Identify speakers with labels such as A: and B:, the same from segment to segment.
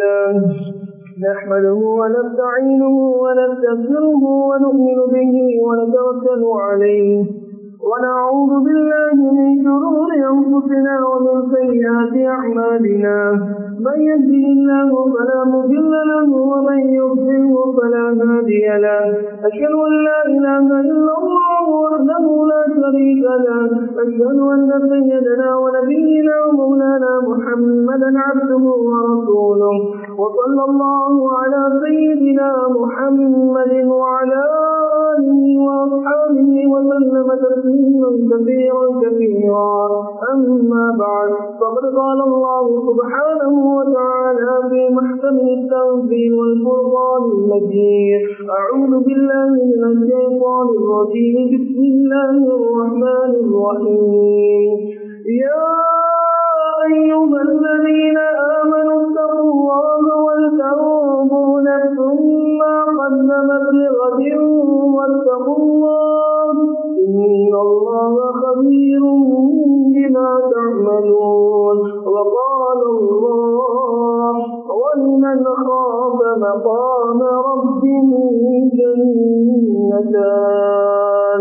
A: لله نحمده ونستعينه ونستغفره ونؤمن به ونتوكل عليه ونعوذ بالله من شرور أنفسنا ومن سيئات أعمالنا من يهده الله فلا مضل له ومن يضلله فلا هادي له أشهد أن لا إله إلا الله وحده لا شريك له أشهد أن سيدنا ونبينا ومولانا محمدا عبده ورسوله وصلى الله على سيدنا محمد وعلى آله وأصحابه وسلم تسليما كثيرا كثيرا أما بعد فقد قال الله سبحانه وتعالى في محكم التنزيل والفرقان المجيد أعوذ بالله من الشيطان الرجيم بسم الله الرحمن الرحيم يا أيها الذين آمنوا اتقوا الله ولتنظر نفس ما قدمت لغد واتقوا الله إن الله خبير بما تعملون وقال الله ولمن خاف مقام ربه جنتان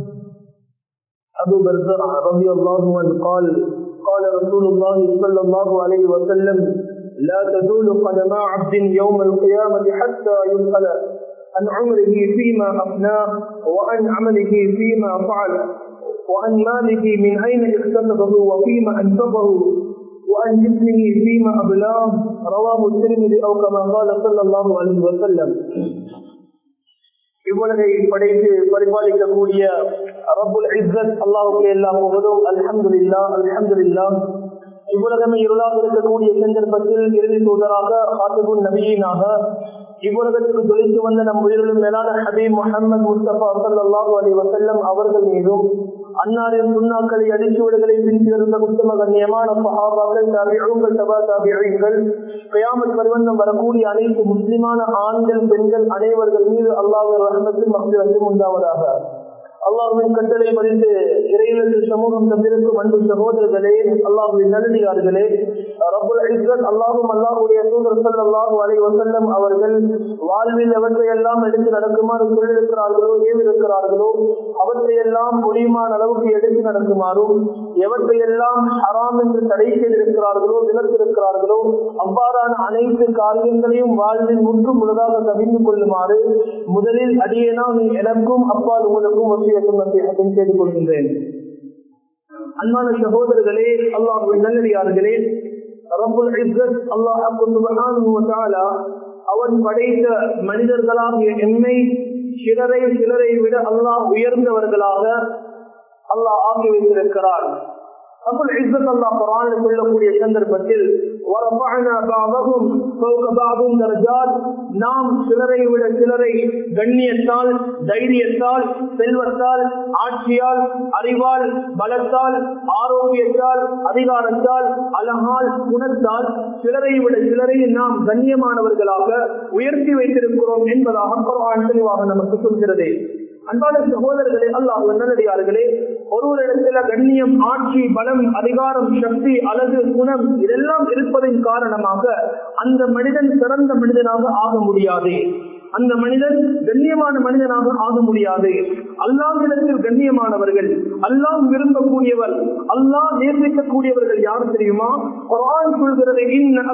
A: أبو برزرع رضي الله عنه قال قال رسول الله صلى الله عليه وسلم لا تزول قدما عبد يوم القيامة حتى يسأل عن عمره فيما أفناه وعن عمله فيما فعل وعن ماله من أين اكتسبه وفيما أنفقه وعن جسمه فيما أبلاه رواه الترمذي أو كما قال صلى الله عليه وسلم இவ்வுலகை படைத்து பரிபாலிக்கக்கூடிய ரபுல் இஸ்ஸத் அல்லாஹுக்கு எல்லா புகழும் அல்ஹம்துலில்லா அல்ஹம்துலில்லா இவ்வுலகமே இருளாக இருக்கக்கூடிய சந்தர்ப்பத்தில் இறுதி தூதராக ஹாத்திபுல் நபியீனாக இவ்வுலகத்துக்கு தொழித்து வந்த நம் உயிரிலும் மேலான ஹபீப் முகமது முஸ்தபா சல்லாஹூ அலி வசல்லம் அவர்கள் மீதும் அன்னாரின் சுண்ணாக்களை அடிச்சுவடுகளை பின்சிருந்த உத்தம கண்ணியமான சஹாபாக்கள் தாபிகள் சபா தாபிகள் கயாமத் பருவந்தம் வரக்கூடிய அனைத்து முஸ்லிமான ஆண்கள் பெண்கள் அனைவர்கள் மீது அல்லாஹ் ரஹமத்தில் மக்கள் வந்து உண்டாவதாக அல்லாஹுவின் கட்டளை மதித்து இறையிலிருந்து சமூகம் தந்திருக்கும் அன்பு சகோதரர்களே அல்லாஹுவின் நல்லடியார்களே ரபுல் இஸ்ரத் அல்லாஹும் அல்லாஹுடைய தூதர் சல்லாஹு அலை வசல்லம் அவர்கள் வாழ்வில் எவற்றையெல்லாம் எடுத்து நடக்குமாறு சொல்லியிருக்கிறார்களோ ஏவிருக்கிறார்களோ அவற்றையெல்லாம் முடியுமான அளவுக்கு எடுத்து நடக்குமாறும் எவற்றையெல்லாம் ஹராம் என்று தடை செய்திருக்கிறார்களோ விலத்திருக்கிறார்களோ அவ்வாறான அனைத்து காரியங்களையும் வாழ்வில் முற்று முழுதாக கவிழ்ந்து கொள்ளுமாறு முதலில் அடியேனால் எனக்கும் அப்பால் உங்களுக்கும் வசியத்தும் நசியத்தும் செய்து கொள்கின்றேன் அன்பான சகோதரர்களே அல்லாஹ் நல்லடியார்களே ரபுல் இஸ்ஸத் அல்லாஹ் அவன் படைத்த மனிதர்களாகிய எம்மை சிலரை சிலரை விட அல்லாஹ் உயர்ந்தவர்களாக அல்லாஹ் ஆக்கி வைத்திருக்கிறார் அபுல் இஸ்ஸத் அல்லாஹ் குர்ஆனில் சொல்லக்கூடிய சந்தர்ப்பத்தில் ورفعنا بعضهم فوق بعض درجات நாம் சிலரை விட சிலரை கண்ணியத்தால் தைரியத்தால் செல்வத்தால் ஆட்சியால் அறிவால் பலத்தால் ஆரோக்கியத்தால் அதிகாரத்தால் அழகால் குணத்தால் சிலரை விட சிலரை நாம் கண்ணியமானவர்களாக உயர்த்தி வைத்திருக்கிறோம் என்பதாக குர்ஆன் தெளிவாக நமக்கு சொல்கிறது அன்பான சகோதரர்களே அல்லாஹ் நல்லடியார்களே ஒருவரிடத்துல கண்ணியம் ஆட்சி பலம் அதிகாரம் சக்தி அழகு குணம் இதெல்லாம் இருப்பதன் காரணமாக அந்த மனிதன் சிறந்த மனிதனாக ஆக முடியாது அந்த மனிதன் கண்ணியமான மனிதனாக ஆக முடியாது அல்லாஹிடத்தில் கண்ணியமானவர்கள் அல்லாஹ் விரும்பக்கூடியவர் அல்லாஹ் நேர்ந்திக்கக்கூடியவர்கள் யார் தெரியுமா குரான் சொல்கிறது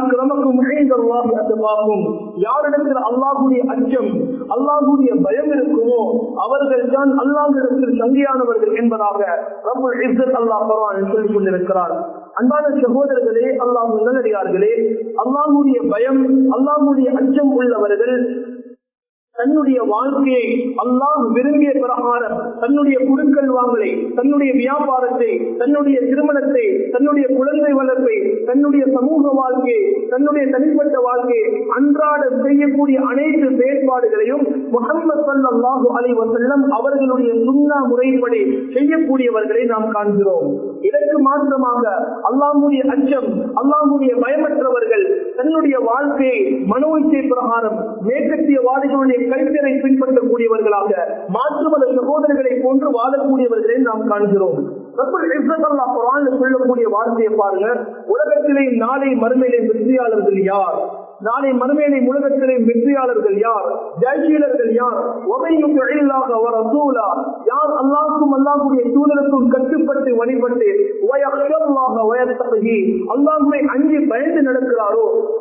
A: அக்கரமக்கும் யாரிடத்தில் அல்லாஹுடைய அச்சம் அல்லாஹுடைய பயம் இருக்குமோ அவர்கள் தான் அல்லாஹிடத்தில் சங்கியானவர்கள் என்பதாக ரபுல் இஸ்ஸத் அல்லாஹ் குரான் சொல்லிக் கொண்டிருக்கிறார் அன்பான சகோதரர்களே அல்லாஹ் நல்லடியார்களே அல்லாஹுடைய பயம் அல்லாஹுடைய அச்சம் உள்ளவர்கள் தன்னுடைய வாழ்க்கையை அல்லாஹ் விரும்பிய பிரகாரம் தன்னுடைய குடுக்கல் வாங்கலை தன்னுடைய வியாபாரத்தை தன்னுடைய திருமணத்தை தன்னுடைய குழந்தை வளர்ப்பை தன்னுடைய சமூக வாழ்க்கையை தன்னுடைய தனிப்பட்ட வாழ்க்கையை அன்றாட செய்யக்கூடிய அனைத்து செயற்பாடுகளையும் முகமது சல்லாஹூ அலை வசல்லம் அவர்களுடைய சுண்ணா முறைப்படி செய்யக்கூடியவர்களை நாம் காண்கிறோம் இதற்கு மாற்றமாக அல்லாஹுடைய அச்சம் அல்லாஹுடைய பயமற்றவர்கள் தன்னுடைய வாழ்க்கையை மனோ இச்சை பிரகாரம் மேற்கத்தியவாதிகளுடைய கல்வியரை பின்பற்றக்கூடியவர்களாக மாற்றுமத சகோதரர்களை போன்று வாழக்கூடியவர்களை நாம் காண்கிறோம் சொல்லக்கூடிய வார்த்தையை பாருங்க உலகத்திலே நாளை மறுமையிலே வெற்றியாளர்கள் யார் நாளை மறுமையினை உலகத்திலே வெற்றியாளர்கள் யார் ஜெயசீலர்கள் யார் உமையும் தொழிலாக வர சூழா யார் அல்லாஹுக்கும் அல்லாஹுடைய சூழலுக்கும் கட்டுப்பட்டு வழிபட்டு வயக்கல்லாக வயத்தகி அல்லாஹுவை அஞ்சி பயந்து நடக்கிறாரோ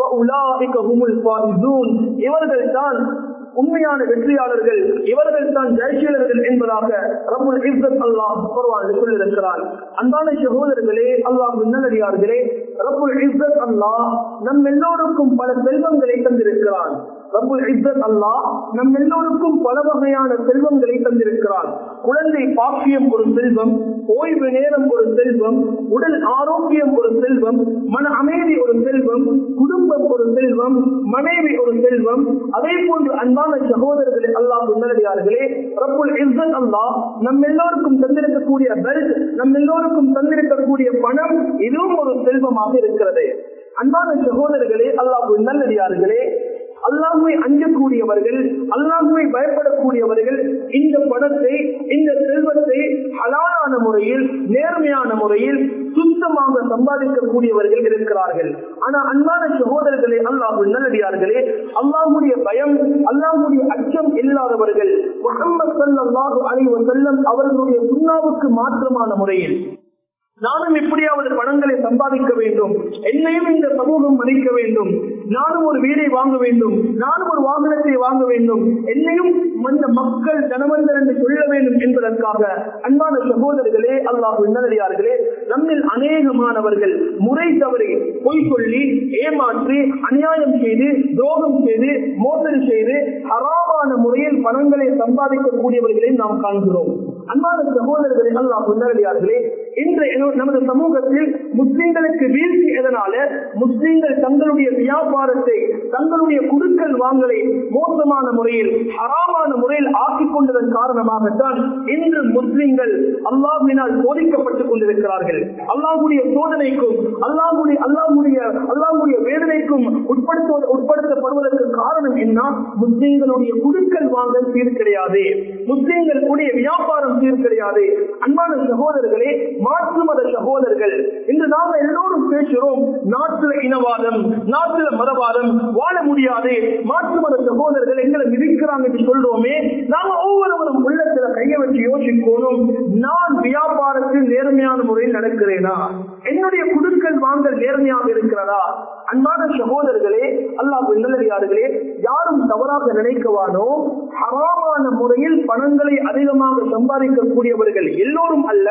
A: இவர்கள் தான் உண்மையான வெற்றியாளர்கள் இவர்கள் தான் ஜெயசீலர்கள் என்பதாக ரபுல் இஸ்ஸத் அல்லாஹ் குர்ஆன் சொல்லியிருக்கிறார் அன்பான சகோதரர்களே அல்லாஹ் நல்லடியார்களே ரபுல் இஸ்ஸத் அல்லாஹ் நம் எல்லோருக்கும் பல செல்வங்களை தந்திருக்கிறான் ரபுல் இஸ்ஸத் அல்லாஹ் நம் எல்லோருக்கும் பல வகையான செல்வங்களை தந்திருக்கிறான் குழந்தை பாக்கியம் ஒரு செல்வம் ஓய்வு நேரம் ஒரு செல்வம் உடல் ஆரோக்கியம் ஒரு செல்வம் மன அமைதி ஒரு செல்வம் குடும்பம் ஒரு செல்வம் மனைவி ஒரு செல்வம் அதே போன்று அன்பான சகோதரர்களே அல்லாஹ் நல்லடியார்களே ரப்புல் இஸ்ஸத் அல்லாஹ் நம் எல்லோருக்கும் தந்திருக்கக்கூடிய பெல்ட் நம் எல்லோருக்கும் தந்திருக்கக்கூடிய பணம் இதுவும் ஒரு செல்வமாக இருக்கிறது அன்பான சகோதரர்களே அல்லாஹ் நல்லடியார்களே அல்லாஹுவை அஞ்சக்கூடியவர்கள் அல்லாஹுவை பயப்படக்கூடியவர்கள் இந்த பணத்தை இந்த செல்வத்தை ஹலாலான முறையில் நேர்மையான முறையில் சுத்தமாக சம்பாதிக்கக்கூடியவர்கள் இருக்கிறார்கள் ஆனா அன்பான சகோதரர்களே அல்லாஹு நல்லடியார்களே அல்லாஹுடைய பயம் அல்லாஹுடைய அச்சம் இல்லாதவர்கள் முகமது சல்லாஹு அலி வசல்லம் அவர்களுடைய சுண்ணாவுக்கு மாற்றமான முறையில் நானும் எப்படியாவது பணங்களை சம்பாதிக்க வேண்டும் என்னையும் இந்த சமூகம் மதிக்க வேண்டும் நானும் ஒரு வீடை வாங்க வேண்டும் நானும் ஒரு வாகனத்தை வாங்க வேண்டும் என்னையும் அந்த மக்கள் ஜனவந்தர் என்று சொல்ல வேண்டும் என்பதற்காக அன்பான சகோதரர்களே அல்லாஹ் நல்லடியார்களே நம்மில் அநேகமானவர்கள் முறை தவறி பொய் சொல்லி ஏமாற்றி அநியாயம் செய்து துரோகம் செய்து மோசடி செய்து ஹராமான முறையில் பணங்களை சம்பாதிக்கக்கூடியவர்களை நாம் காண்கிறோம் அன்பான சகோதரர்களே அல்லாஹ் நல்லடியார்களே இன்று நமது சமூகத்தில் முஸ்லிம்களுக்கு வீழ்ச்சி எதனால முஸ்லிம்கள் தங்களுடைய வியாபாரத்தை தங்களுடைய குடுக்கல் வாங்கலை மோசமான முறையில் ஹராமான முறையில் ஆக்கிக் கொண்டதன் காரணமாகத்தான் இன்று முஸ்லிம்கள் அல்லாஹினால் சோதிக்கப்பட்டுக் கொண்டிருக்கிறார்கள் அல்லாஹுடைய சோதனைக்கும் அல்லாஹுடைய அல்லாஹுடைய அல்லாஹுடைய வேதனைக்கும் உட்படுத்த உட்படுத்தப்படுவதற்கு காரணம் என்ன முஸ்லிம்களுடைய குடுக்கல் வாங்கல் சீர் கிடையாது முஸ்லிம்களுடைய வியாபாரம் சீர் கிடையாது அன்பான சகோதரர்களே மாற்று மத சகோதரர்கள் இன்று நாம எல்லோரும் பேசுகிறோம் நாட்டுல இனவாதம் நாட்டுல மதவாதம் வாழ முடியாது மாற்று மத சகோதரர்கள் எங்களை மிதிக்கிறாங்க என்று சொல்றோமே நாம ஒவ்வொருவரும் உள்ளத்துல கைய வச்சு யோசிக்கணும் நான் வியாபாரத்தில் நேர்மையான முறையில் நடக்கிறேனா என்னுடைய குடுக்கல் வாங்கல் நேர்மையாக இருக்கிறதா அன்பான சகோதரர்களே அல்லாஹ் நல்லடியார்களே யாரும் தவறாக நினைக்கவானோ ஹராமான முறையில் பணங்களை அதிகமாக சம்பாதிக்கக்கூடியவர்கள் எல்லோரும் அல்ல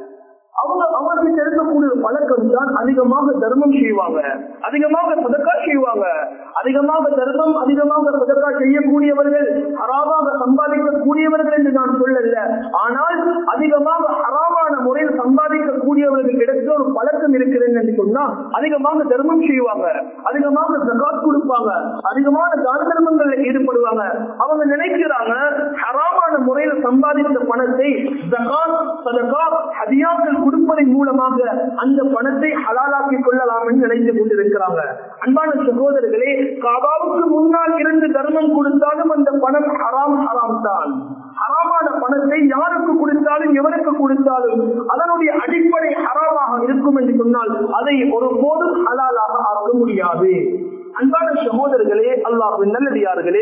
A: அவங்க அவர்களுக்கு இருக்கக்கூடிய பழக்கம் தான் அதிகமாக தர்மம் செய்வாங்க அதிகமாக சதக்கா செய்வாங்க அதிகமாக தர்மம் அதிகமாக சதக்கா செய்யக்கூடியவர்கள் ஹராமாக சம்பாதிக்கக்கூடியவர்கள் என்று நான் சொல்லல ஆனால் அதிகமாக ஹராமான முறையில் சம்பாதிக்கக்கூடியவர்கள் இடத்துல ஒரு பழக்கம் இருக்கிறது என்று சொன்னா அதிகமாக தர்மம் செய்வாங்க அதிகமாக ஜகாத் கொடுப்பாங்க அதிகமான தான தர்மங்கள்ல ஈடுபடுவாங்க அவங்க நினைக்கிறாங்க ஹராமான முறையில் சம்பாதித்த பணத்தை ஜகாத் சதகா ஹதியாக்கள் கொடுப்பதன் மூலமாக அந்த பணத்தை ஹலாலாக்கிக் கொள்ளலாம் என்று நினைத்து கொண்டிருக்கிறாங்க அன்பான சகோதரர்களே காபாவுக்கு முன்னால் இருந்து தர்மம் கொடுத்தாலும் அந்த பணம் ஹராம் ஹராம் தான் ஹராமான பணத்தை யாருக்கு கொடுத்தாலும் எவருக்கு கொடுத்தாலும் அதனுடைய அடிப்படை ஹராமாக இருக்கும் என்று சொன்னால் அதை ஒருபோதும் ஹலாலாக ஆக்க முடியாது அன்பான சகோதரர்களே அல்லாஹ் நல்லடியார்களே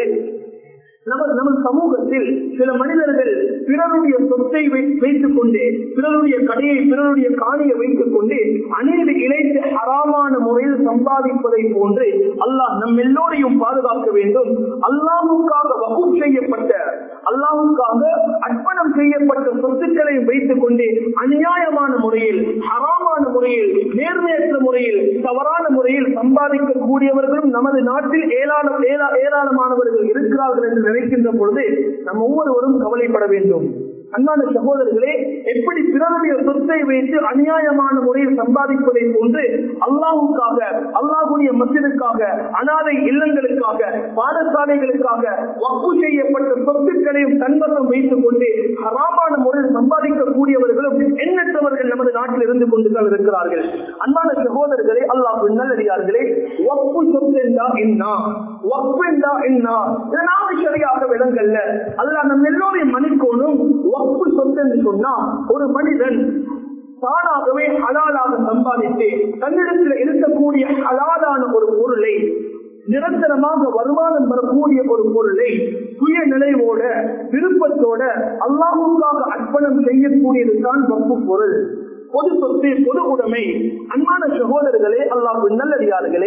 A: நமது நமது சமூகத்தில் சில மனிதர்கள் பிறருடைய சொத்தை வைத்துக் கொண்டே பிறருடைய கடையை பிறருடைய காணியை வைத்துக் கொண்டு அநீதி இழைத்து ஹராமான முறையில் சம்பாதிப்பதை போன்று அல்லாஹ் நம் எல்லோரையும் பாதுகாக்க வேண்டும் அல்லாஹுக்காக வகுப்பு செய்யப்பட்ட அல்லாஹுக்காக அர்ப்பணம் செய்யப்பட்ட சொத்துக்களை வைத்துக் கொண்டு அநியாயமான முறையில் ஹராமான முறையில் நேர்மையற்ற முறையில் தவறான முறையில் சம்பாதிக்கக்கூடியவர்களும் நமது நாட்டில் ஏராளம் ஏராளமானவர்கள் இருக்கிறார்கள் என்று நினைக்கின்ற பொழுது நம் ஒவ்வொருவரும் கவலைப்பட வேண்டும் அன்பான சகோதரர்களே எப்படி பிறருடைய சொத்தை வைத்து அநியாயமான முறையில் சம்பாதிப்பதை போன்று அல்லாஹுக்காக அல்லாஹுடைய மசிதுக்காக அனாதை இல்லங்களுக்காக பாடசாலைகளுக்காக வப்பு செய்யப்பட்ட சொத்துக்களையும் தன்வசம் வைத்துக் கொண்டு ஹராமான முறையில் சம்பாதிக்கக்கூடியவர்களும் எண்ணற்றவர்கள் நமது நாட்டில் இருந்து கொண்டுதான் இருக்கிறார்கள் அன்பான சகோதரர்களே அல்லாஹ் நல்லடியார்களே வப்பு சொத்து என்றா என்ன வப்பு என்றா என்ன இதனால சரியாக விலங்கல்ல அல்லாஹ் நம்ம எல்லோரையும் மன்னிக்கோனும் வப்பு சொத்து என்று சொன்னா ஒரு மனிதன் தானாகவே ஹலாலாக சம்பாதித்து தன்னிடத்தில் இருக்கக்கூடிய ஹலாலான ஒரு பொருளை நிரந்தரமாக வருமானம் பெறக்கூடிய ஒரு பொருளை சுய நிலைவோட விருப்பத்தோட அல்லாஹுக்காக அர்ப்பணம் செய்யக்கூடியதுதான் வப்பு பொருள் பொது சொத்து பொது உடைமை அன்பான சகோதரர்களே அல்லாஹ் நல்லடியார்களே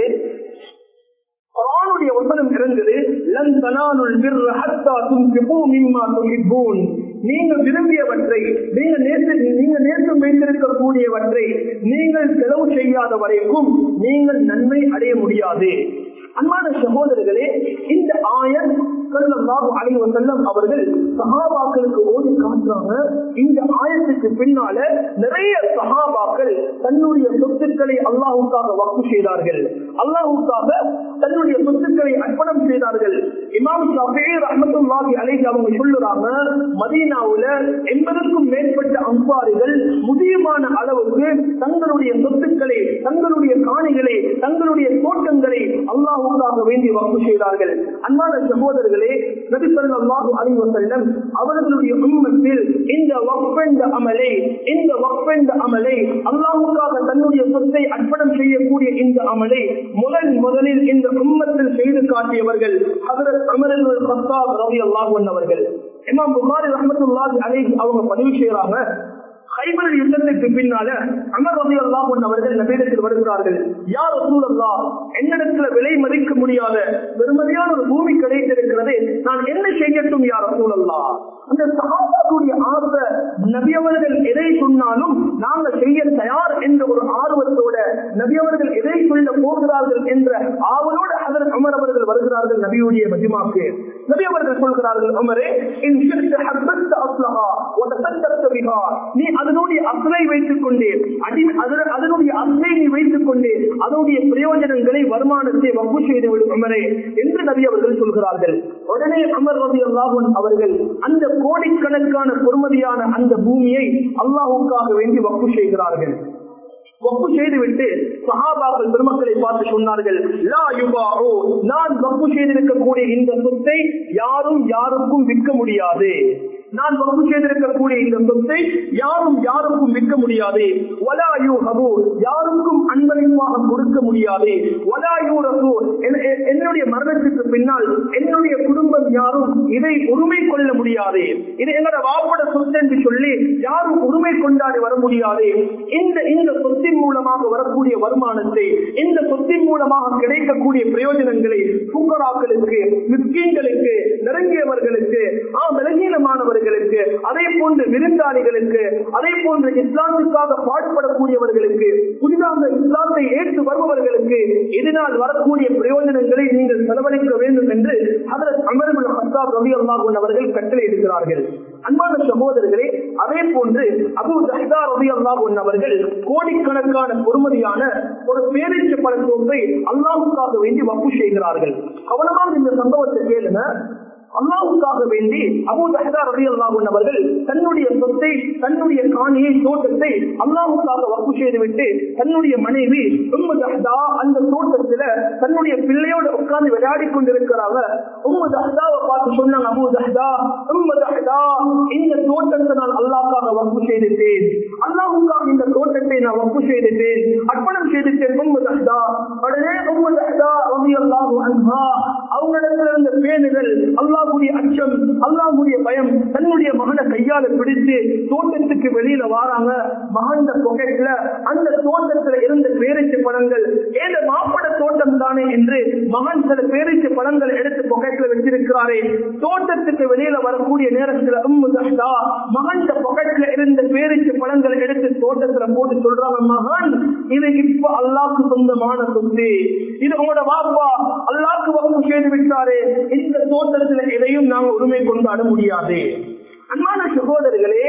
A: குர்ஆனுடைய வசனம் இருந்தது லன் தனாலுல் பிர்ர ஹத்தா துன்ஃபிகு மிம்மா துஹிப்பூன் நீங்கள் விரும்பியவற்றை நீங்கள் நேற்று நீங்க நேற்று வைத்திருக்கக்கூடியவற்றை நீங்கள் செலவு செய்யாத வரைக்கும் நீங்கள் நன்மை அடைய முடியாது அன்பான சகோதரர்களே இந்த ஆயர் ஸல்லல்லாஹு அலைஹி வஸல்லம் அவர்கள் சஹாபாக்களுக்கு ஓடி காட்டுறாங்க இந்த ஆயத்துக்கு பின்னால நிறைய சஹாபாக்கள் தன்னுடைய சொத்துக்களை அல்லாஹுக்காக வக்கு செய்தார்கள் அல்லாஹுக்காக தன்னுடைய சொத்துக்களை அர்ப்பணம் செய்தார்கள் இமாம் ஷாஃபிஈ ரஹ்மத்துல்லாஹி அலைஹி அவங்க சொல்லுறாங்க மதீனாவுல எண்பதுக்கும் மேற்பட்ட அம்பாரிகள் முதியமான அளவுக்கு தங்களுடைய சொத்துக்களை தங்களுடைய காணிகளை தங்களுடைய தோட்டங்களை அல்லாஹுக்காக வேண்டி வக்கு செய்தார்கள் அன்பான சகோதரர்களே நபி ஸல்லல்லாஹு அலைஹி வஸல்லம் அவர்களுடைய உம்மத்தில் இந்த வக்ஃபென்ற அமலை இந்த வக்ஃபென்ற அமலை அல்லாஹுக்காக தன்னுடைய சொத்தை அர்ப்பணம் செய்யக்கூடிய இந்த அமலை முதல் முதலில் இந்த உம்மத்தில் செய்து காட்டியவர்கள் ஹஜரத் உமர் இப்னு கத்தாப் ரலியல்லாஹு அன்ஹு அவர்கள் இமாம் புகாரி ரஹ்மத்துல்லாஹி அலைஹி அவங்க பதிவு செய்யறாங்க ஹைபர் யுத்தத்துக்கு பின்னால அமர் ரவி அல்லாஹ் அவர்கள் நபீடத்தில் வருகிறார்கள் யார் ரசூல் அல்லா என்னிடத்துல விலை மதிக்க முடியாத பெருமதியான ஒரு பூமி கிடைத்திருக்கிறது நான் என்ன செய்யட்டும் யார் ரசூல் அல்லா அந்த சகாபாக்குடைய ஆசை நபியவர்கள் எதை சொன்னாலும் நாங்க செய்ய தயார் என்ற ஒரு ஆர்வத்தோட நபியவர்கள் எதை சொல்ல போகிறார்கள் என்ற ஆவலோடு அதர் அமர் அவர்கள் வருகிறார்கள் நபியுடைய மஜிமாக்கு நபி அவர்கள் சொல்கிறார்கள் அமரே இன் ஷிர்த ஹப்பத்த அஸ்லஹா வ தசத்தத்த பிஹா நீ அதனுடைய அசலை வைத்துக் கொண்டே அடி அதன- அதனுடைய அசலை நீ வைத்துக் கொண்டே அதனுடைய பிரயோஜனங்களை வருமானத்தை வப்பு செய்து விடும் அமரே என்று நபி அவர்கள் சொல்கிறார்கள் உடனே அமர் ரவி அல்லாஹன் அவர்கள் அந்த கோடிக்கணக்கான பொறுமதியான அந்த பூமியை அல்லாஹுக்காக வேண்டி வப்பு செய்கிறார்கள் வப்பு செய்துவிட்டு சஹாபாக்கள் பெருமக்களை பார்த்து சொன்னார்கள் லா யுபாஉ நான் வப்பு செய்திருக்கக்கூடிய இந்த சொத்தை யாரும் யாருக்கும் விற்க முடியாது நான் வப்பு செய்திருக்கக்கூடிய இந்த சொத்தை யாரும் யாருக்கும் விற்க முடியாது வலா யூஹபு யாருக்கும் அன்பளிப்பாக கொடுக்க முடியாது வலா யூரசு என்- எ- என்னுடைய மரணத்துக்கு பின்னால் என்னுடைய குடும்பம் யாரும் இதை உரிமை கொள்ள முடியாது இது எங்களோட வாப்பட சொத்து என்று சொல்லி யாரும் உரிமை கொண்டாடி வர முடியாது இந்த இந்த சொத்தின் மூலமாக வரக்கூடிய வருமானத்தை இந்த சொத்தின் மூலமாக கிடைக்கக்கூடிய பிரயோஜனங்களை புக்கராக்களுக்கு மிஸ்கீன்களுக்கு நெருங்கியவர்களுக்கு ஆ பலகீனமானவர்களுக்கு அதே போன்று விருந்தாளிகளுக்கு அதே போன்று இஸ்லாமுக்காக பாடுபடக்கூடியவர்களுக்கு புதிதாக இஸ்லாத்தை ஏற்று வருபவர்களுக்கு இதனால் வரக்கூடிய பிரயோஜனங்களை நீங்கள் செலவழிக்க வேண்டும் என்று அதற்கு அமர்வுல் ஹசாப் ரவி அல்லாஹூன் அவர்கள் கட்டளை எடுக்கிறார்கள் அன்பான சகோதரர்களே அதே போன்று அபு ஜஹ்தா ரவி அல்லாஹூன் அவர்கள் கோடிக்கணக்கான பொறுமதியான ஒரு பேரீச்சு பழத்தோப்பை அல்லாஹுக்காக வேண்டி வப்பு செய்கிறார்கள் கவனமாக இந்த சம்பவத்தை கேளுங்க அல்லாவுக்காக வேண்டி அபு தஹதா ரவி அல்லாஹூன் அவர்கள் தன்னுடைய சொத்தை தன்னுடைய காணியை தோட்டத்தை அல்லாவுக்காக வப்பு செய்துவிட்டு தன்னுடைய மனைவி உம்மு தஹதா அந்த தோட்டத்துல தன்னுடைய பிள்ளையோட உட்கார்ந்து விளையாடி கொண்டிருக்கிறாங்க உம்மு தஹதாவை பார்த்து சொன்னாங்க அபு தஹதா உம்மு தஹதா இந்த தோட்டத்தை நான் அல்லாஹ்க்காக வப்பு செய்துட்டேன் அல்லாஹுக்காக இந்த தோட்டத்தை நான் வப்பு செய்துட்டேன் அர்ப்பணம் செய்துட்டேன் உம்மு தஹதா உடனே உம்மு தஹதா ரவி அல்லாஹு அன்ஹா அவங்களிடத்துல இருந்த பேணுகள் அல்லாஹ்வுடைய அச்சம் அல்லாஹ்வுடைய பயம் தன்னுடைய மகனை கையால பிடித்து தோட்டத்துக்கு வெளியில வாராங்க மகன் பொக்கெட்ல அந்த தோட்டத்துல இருந்த பேரிச்சை பழங்கள் ஏழு மாப்பட தோட்டம் தானே என்று மகன் சில பேரிச்சை பழங்கள் எடுத்து பொக்கெட்ல வச்சிருக்கிறாரே தோட்டத்துக்கு வெளியில வரக்கூடிய நேரத்துல உம்மு தஹ்தா மகன் பொக்கெட்ல இருந்த பேரிச்சை பழங்களை எடுத்து தோட்டத்துல போட்டு சொல்றாங்க மகன் இது இப்ப அல்லாஹ்க்கு சொந்தமான சொத்து இது உங்களோட வாப்பா அல்லாஹ்க்கு வகுப்பு செய்து விட்டாரே இந்த தோட்டத்துல எதையும் நாங்க உரிமை கொண்டாட முடியாது அன்பான சகோதரர்களே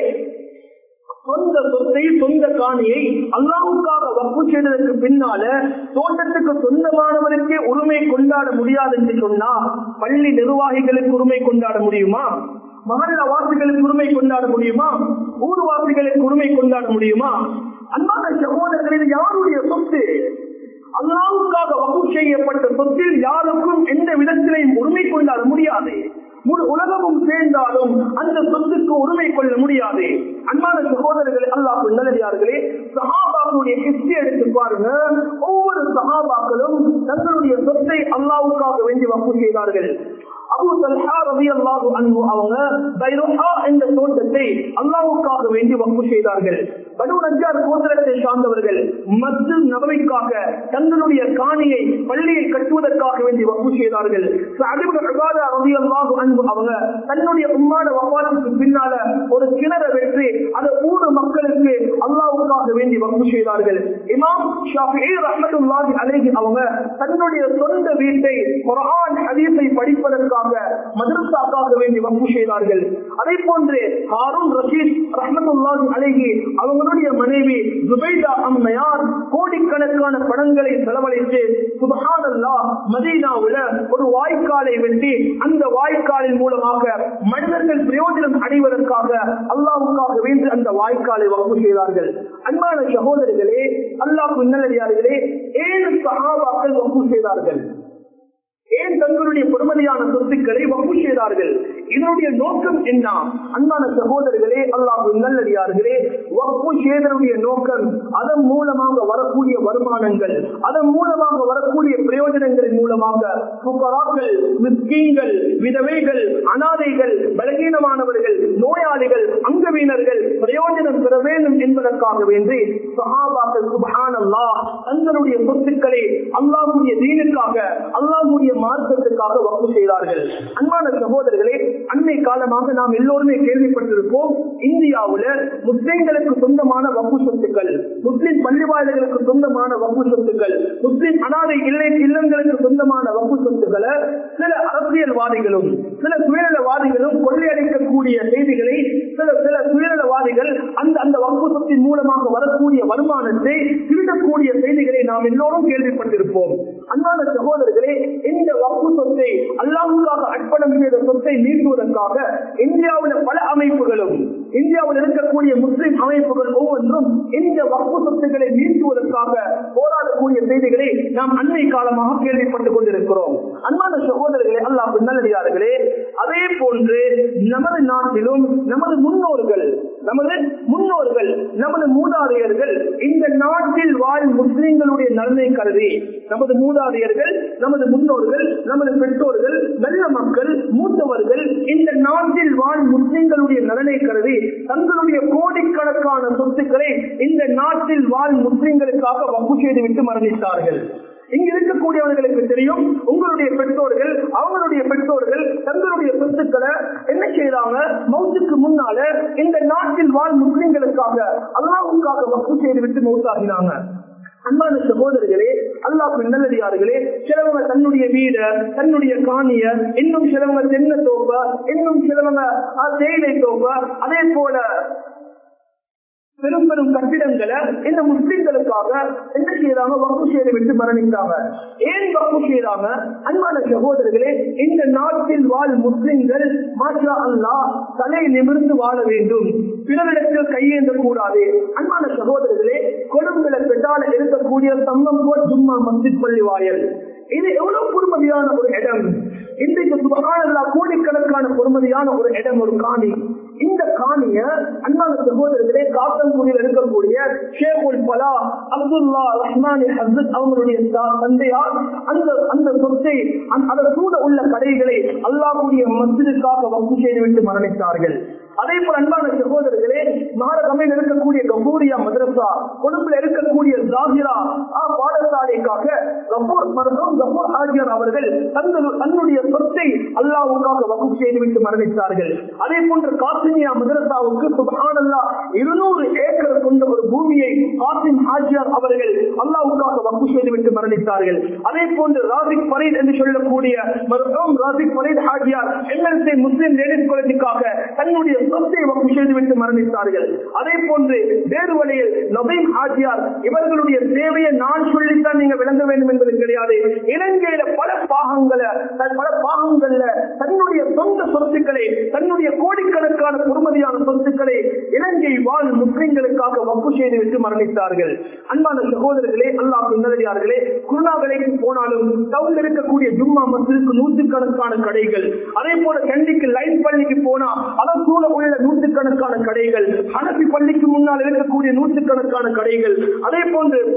A: சொந்த சொத்தை சொந்த காணியை அல்லாவுக்காக வப்பு செய்ததற்கு பின்னால தோட்டத்துக்கு சொந்தமானவருக்கே உரிமை கொண்டாட முடியாது என்று சொன்னா பள்ளி நிர்வாகிகளுக்கு உரிமை கொண்டாட முடியுமா மகல்ல வாசிகளுக்கு உரிமை கொண்டாட முடியுமா ஊர்வாசிகளுக்கு உரிமை கொண்டாட முடியுமா அன்பான சகோதரர்கள் இது யாருடைய சொத்து அல்லாவுக்காக வகு செய்யப்பட்ட சொத்தில் யாருக்கும் எந்த விதத்திலையும் உரிமை கொண்டாட முடியாது முழு உலகமும் சேர்ந்தாலும் அந்த சொத்துக்கு உரிமை கொள்ள முடியாது அன்பான சகோதரர்களே அல்லாஹ் நல்லதார்களே சஹாபாக்களுடைய ஹிஸ்டரி எடுத்து பாருங்க ஒவ்வொரு சஹாபாக்களும் தங்களுடைய சொத்தை அல்லாஹ் அல்லாவுக்காக வேண்டி வப்பு செய்தார்கள் அபு தல்ஹா ரலியல்லாஹு அன்ஹு அவங்க பைருஹா என்ற தோட்டத்தை அல்லாஹ்வுக்காக வேண்டி வக்ஃப் செய்தார்கள் பனு நஜ்ஜார் கோத்திரத்தை சார்ந்தவர்கள் மஸ்ஜித் நபவிக்காக தங்களுடைய காணியை பள்ளியை கட்டுவதற்காக வேண்டி வக்ஃப் செய்தார்கள் சஅத் இப்னு உபாதா ரலியல்லாஹு அன்ஹு அவங்க தன்னுடைய உம்மான வஃபாத்துக்கு பின்னால ஒரு கிணறை வெற்றி அதை ஊர் மக்களுக்கு அல்லாஹ்வுக்காக வேண்டி வக்ஃப் செய்தார்கள் இமாம் ஷாஃபிஈ ரஹ்மத்துல்லாஹி அலைஹி அவங்க தன்னுடைய சொந்த வீட்டை குர்ஆன் ஹதீஸை படிப்பதற்காக மதரசாக்காக வேண்டி வக்ஃப் செய்தார்கள் அதே போன்று ஹாரூன் ரஷீத் ரஹ்மத்துல்லாஹி அலைஹி அவங்களுடைய மனைவி ஜுபைதா அம்மையார் கோடிக்கணக்கான பணங்களை செலவழித்து சுபஹானல்லாஹ் மதீனாவுல ஒரு வாய்க்காலை வெட்டி அந்த வாய்க்காலின் மூலமாக மனிதர்கள் பிரயோஜனம் அடைவதற்காக அல்லாஹ்வுக்காக வேண்டி அந்த வாய்க்காலை வக்ஃப் செய்தார்கள் அன்பான சகோதரர்களே அல்லாஹ் நல்லடியார்களே ஏழு சஹாபாக்கள் வக்ஃப் செய்தார்கள் ஏன் தங்களுடைய பொறுமதியான சொத்துக்களை வகு செய்தார்கள் இதனுடைய நோக்கம் என்ன அன்பான சகோதரர்களே அல்லாஹ் நல்லடியார்களே வகு செய்தனுடைய நோக்கம் அதன் மூலமாக வரக்கூடிய வருமானங்கள் அதன் மூலமாக வரக்கூடிய பிரயோஜனங்களின் மூலமாக புகராக்கள் மிஸ்கீன்கள் விதவைகள் அனாதைகள் பலகீனமானவர்கள் நோயாளிகள் அங்கவீனர்கள் பிரயோஜனம் பெற வேண்டும் என்பதற்காக வேண்டி சஹாபாக்கள் சுபஹானல்லா தங்களுடைய சொத்துக்களை அல்லாஹுடைய தீனுக்காக அல்லாஹுடைய மார்க்கத்துக்காக வகு செய்தார்கள் அன்பான சகோதரர்களே அன்னை காலமாக நாம் எல்லோருமே கேள்விப்பட்டிருப்போம் இந்தியாவுல முஸ்லிம்களுக்கு சொந்தமான வகு சொத்துக்கள் முஸ்லிம் பள்ளிவாயல்களுக்கு சொந்தமான வகு சொத்துக்கள் முஸ்லிம் அனாதை இல்லை இல்லங்களுக்கு சொந்தமான வகு சொத்துக்களை சில அரசியல்வாதிகளும் சில சுயநலவாதிகளும் கொள்ளையடிக்கக்கூடிய செய்திகளை சில சில சுயநலவாதிகள் அந்த அந்த வகு சொத்தின் மூலமாக வரக்கூடிய வருமானத்தை திருடக்கூடிய செய்திகளை நாம் எல்லோரும் கேள்விப்பட்டிருப்போம் அன்பான சகோதரர்களே இந்த வக்கு சொத்தை அல்லாவுக்காக அர்ப்பணம் செய்த சொத்தை நீக்குவதற்காக இந்தியாவில் பல அமைப்புகளும் இந்தியாவில் இருக்கக்கூடிய முஸ்லிம் அமைப்புகள் ஒவ்வொன்றும் இந்த வக்கு சொத்துக்களை நீக்குவதற்காக போராடக்கூடிய செய்திகளை நாம் அண்மை காலமாக கேள்விப்பட்டுக் கொண்டிருக்கிறோம் அன்பான சகோதரர்களே அல்லாஹ் நல்லடியார்களே அதே போன்று நமது நாட்டிலும் நமது முன்னோர்கள் நமது முன்னோர்கள் நமது மூதாதையர்கள் இந்த நாட்டில் வாழும் முஸ்லிம்களுடைய நலனை கருதி நமது மூதாதையர்கள் நமது முன்னோர்கள் நமது பெற்றோர்கள் நல்ல மக்கள் மூத்தவர்கள் இந்த நாட்டில் வாழும் முஸ்லிம்களுடைய நலனை கருதி தங்களுடைய கோடிக்கணக்கான சொத்துக்களை இந்த நாட்டில் வாழும் முஸ்லிம்களுக்காக வகு செய்துவிட்டு மரணித்தார்கள் இங்க இருக்கக்கூடியவர்களுக்கு தெரியும் உங்களுடைய பெற்றோர்கள் அவங்களுடைய பெற்றோர்கள் தங்களுடைய சொத்துக்களை என்ன செய்யறாங்க மௌத்துக்கு முன்னால இந்த நாட்டில் வாழ் முஸ்லிம்களுக்காக அல்லாவுக்காக வக்கு செய்து விட்டு மௌத்தாகினாங்க அன்பான சகோதரர்களே அல்லாஹ் நல்லடியார்களே சிலவங்க தன்னுடைய வீட தன்னுடைய காணிய இன்னும் சிலவங்க தென்ன தோப்ப இன்னும் சிலவங்க தேயிலை தோப்ப அதே போல பெரும் பெரும் கட்டிடங்களை இந்த முஸ்லிம்களுக்காக என்ன செய்யறாங்க வக்கு செய்து விட்டு மரணித்தாங்க ஏன் வக்கு செய்யறாங்க அன்பான சகோதரர்களே இந்த நாட்டில் வாழ் முஸ்லிம்கள் மாற்றா அல்லா தலை நிமிர்ந்து வாழ வேண்டும் பிறரிடத்தில் கையேந்த கூடாது அன்பான சகோதரர்களே கொழும்புல பெட்டால இருக்கக்கூடிய தங்கம் போல் சும்மா மஸ்ஜித் பள்ளி வாயல் இது எவ்வளவு பொறுமதியான ஒரு இடம் இன்றைக்கு சுபகானல்லா கோடிக்கணக்கான பொறுமதியான ஒரு இடம் ஒரு காணி இந்த காணிய அன்பான சகோதரர்களே காத்தங்குடியில் இருக்கக்கூடிய ஷேகுல் பலா அப்துல்லா ரஹ்மானி ஹசத் அவங்களுடைய தந்தையார் அந்த அந்த சொத்தை அதை சூழ உள்ள கடைகளை அல்லாஹுடைய மசிதுக்காக வகு செய்துவிட்டு மரணித்தார்கள் அதே போல அன்பான சகோதரர்களே மாரகமையில் இருக்கக்கூடிய கபூரியா மதரசா கொழும்புல இருக்கக்கூடிய ஜாகிரா பாடசாலைக்காக கபூர் மருத்துவம் கபூர் ஆகியோர் அவர்கள் தங்கள் தன்னுடைய சொத்தை அல்லாவுக்காக வகுப்பு செய்துவிட்டு மரணித்தார்கள் அதே போன்று காசிமியா மதரசாவுக்கு சுபானல்லா இருநூறு ஏக்கர் கொண்ட ஒரு பூமியை காசிம் ஹாஜியார் அவர்கள் அல்லாவுக்காக வகுப்பு செய்துவிட்டு மரணித்தார்கள் அதே போன்று ராபிக் பரீத் என்று சொல்லக்கூடிய மருத்துவம் Rafiq Fareed Hajiyar MLC Muslim ladies காலேஜுக்காக தன்னுடைய சொத்தை வகுப்பு செய்துவிட்டு மரணித்தார்கள் அதே போன்று வேறு வழியில் நபீம் ஹாஜியார் இவர்களுடைய தேவையை நான் சொல்லித்தான் நீங்க விளங்க வேண்டும் என்பது கிடையாது இலங்கையில பல பாகங்களை பல பாகங்கள்ல தன்னுடைய சொந்த சொத்துக்களை தன்னுடைய கோடிக்கணக்கான பொறுமதியான சொத்துக்களை இலங்கை வாழ் முஸ்லிம்களுக்காக வப்பு செய்துவிட்டு மரணித்தார்கள் அன்பான சகோதரர்களே அல்லாஹ் நல்லதார்களே குருணாவிலைக்கு போனாலும் டவுன் இருக்கக்கூடிய ஜும்மா மசிலுக்கு நூற்றுக்கணக்கான கடைகள் அதே போல கண்டிக்கு லைன் பள்ளிக்கு போனா அதன் சூழ உள்ள நூற்றுக்கணக்கான கடைகள் ஹனபி பள்ளிக்கு முன்னால் இருக்கக்கூடிய நூற்றுக்கணக்கான கடைகள் அதே போன்று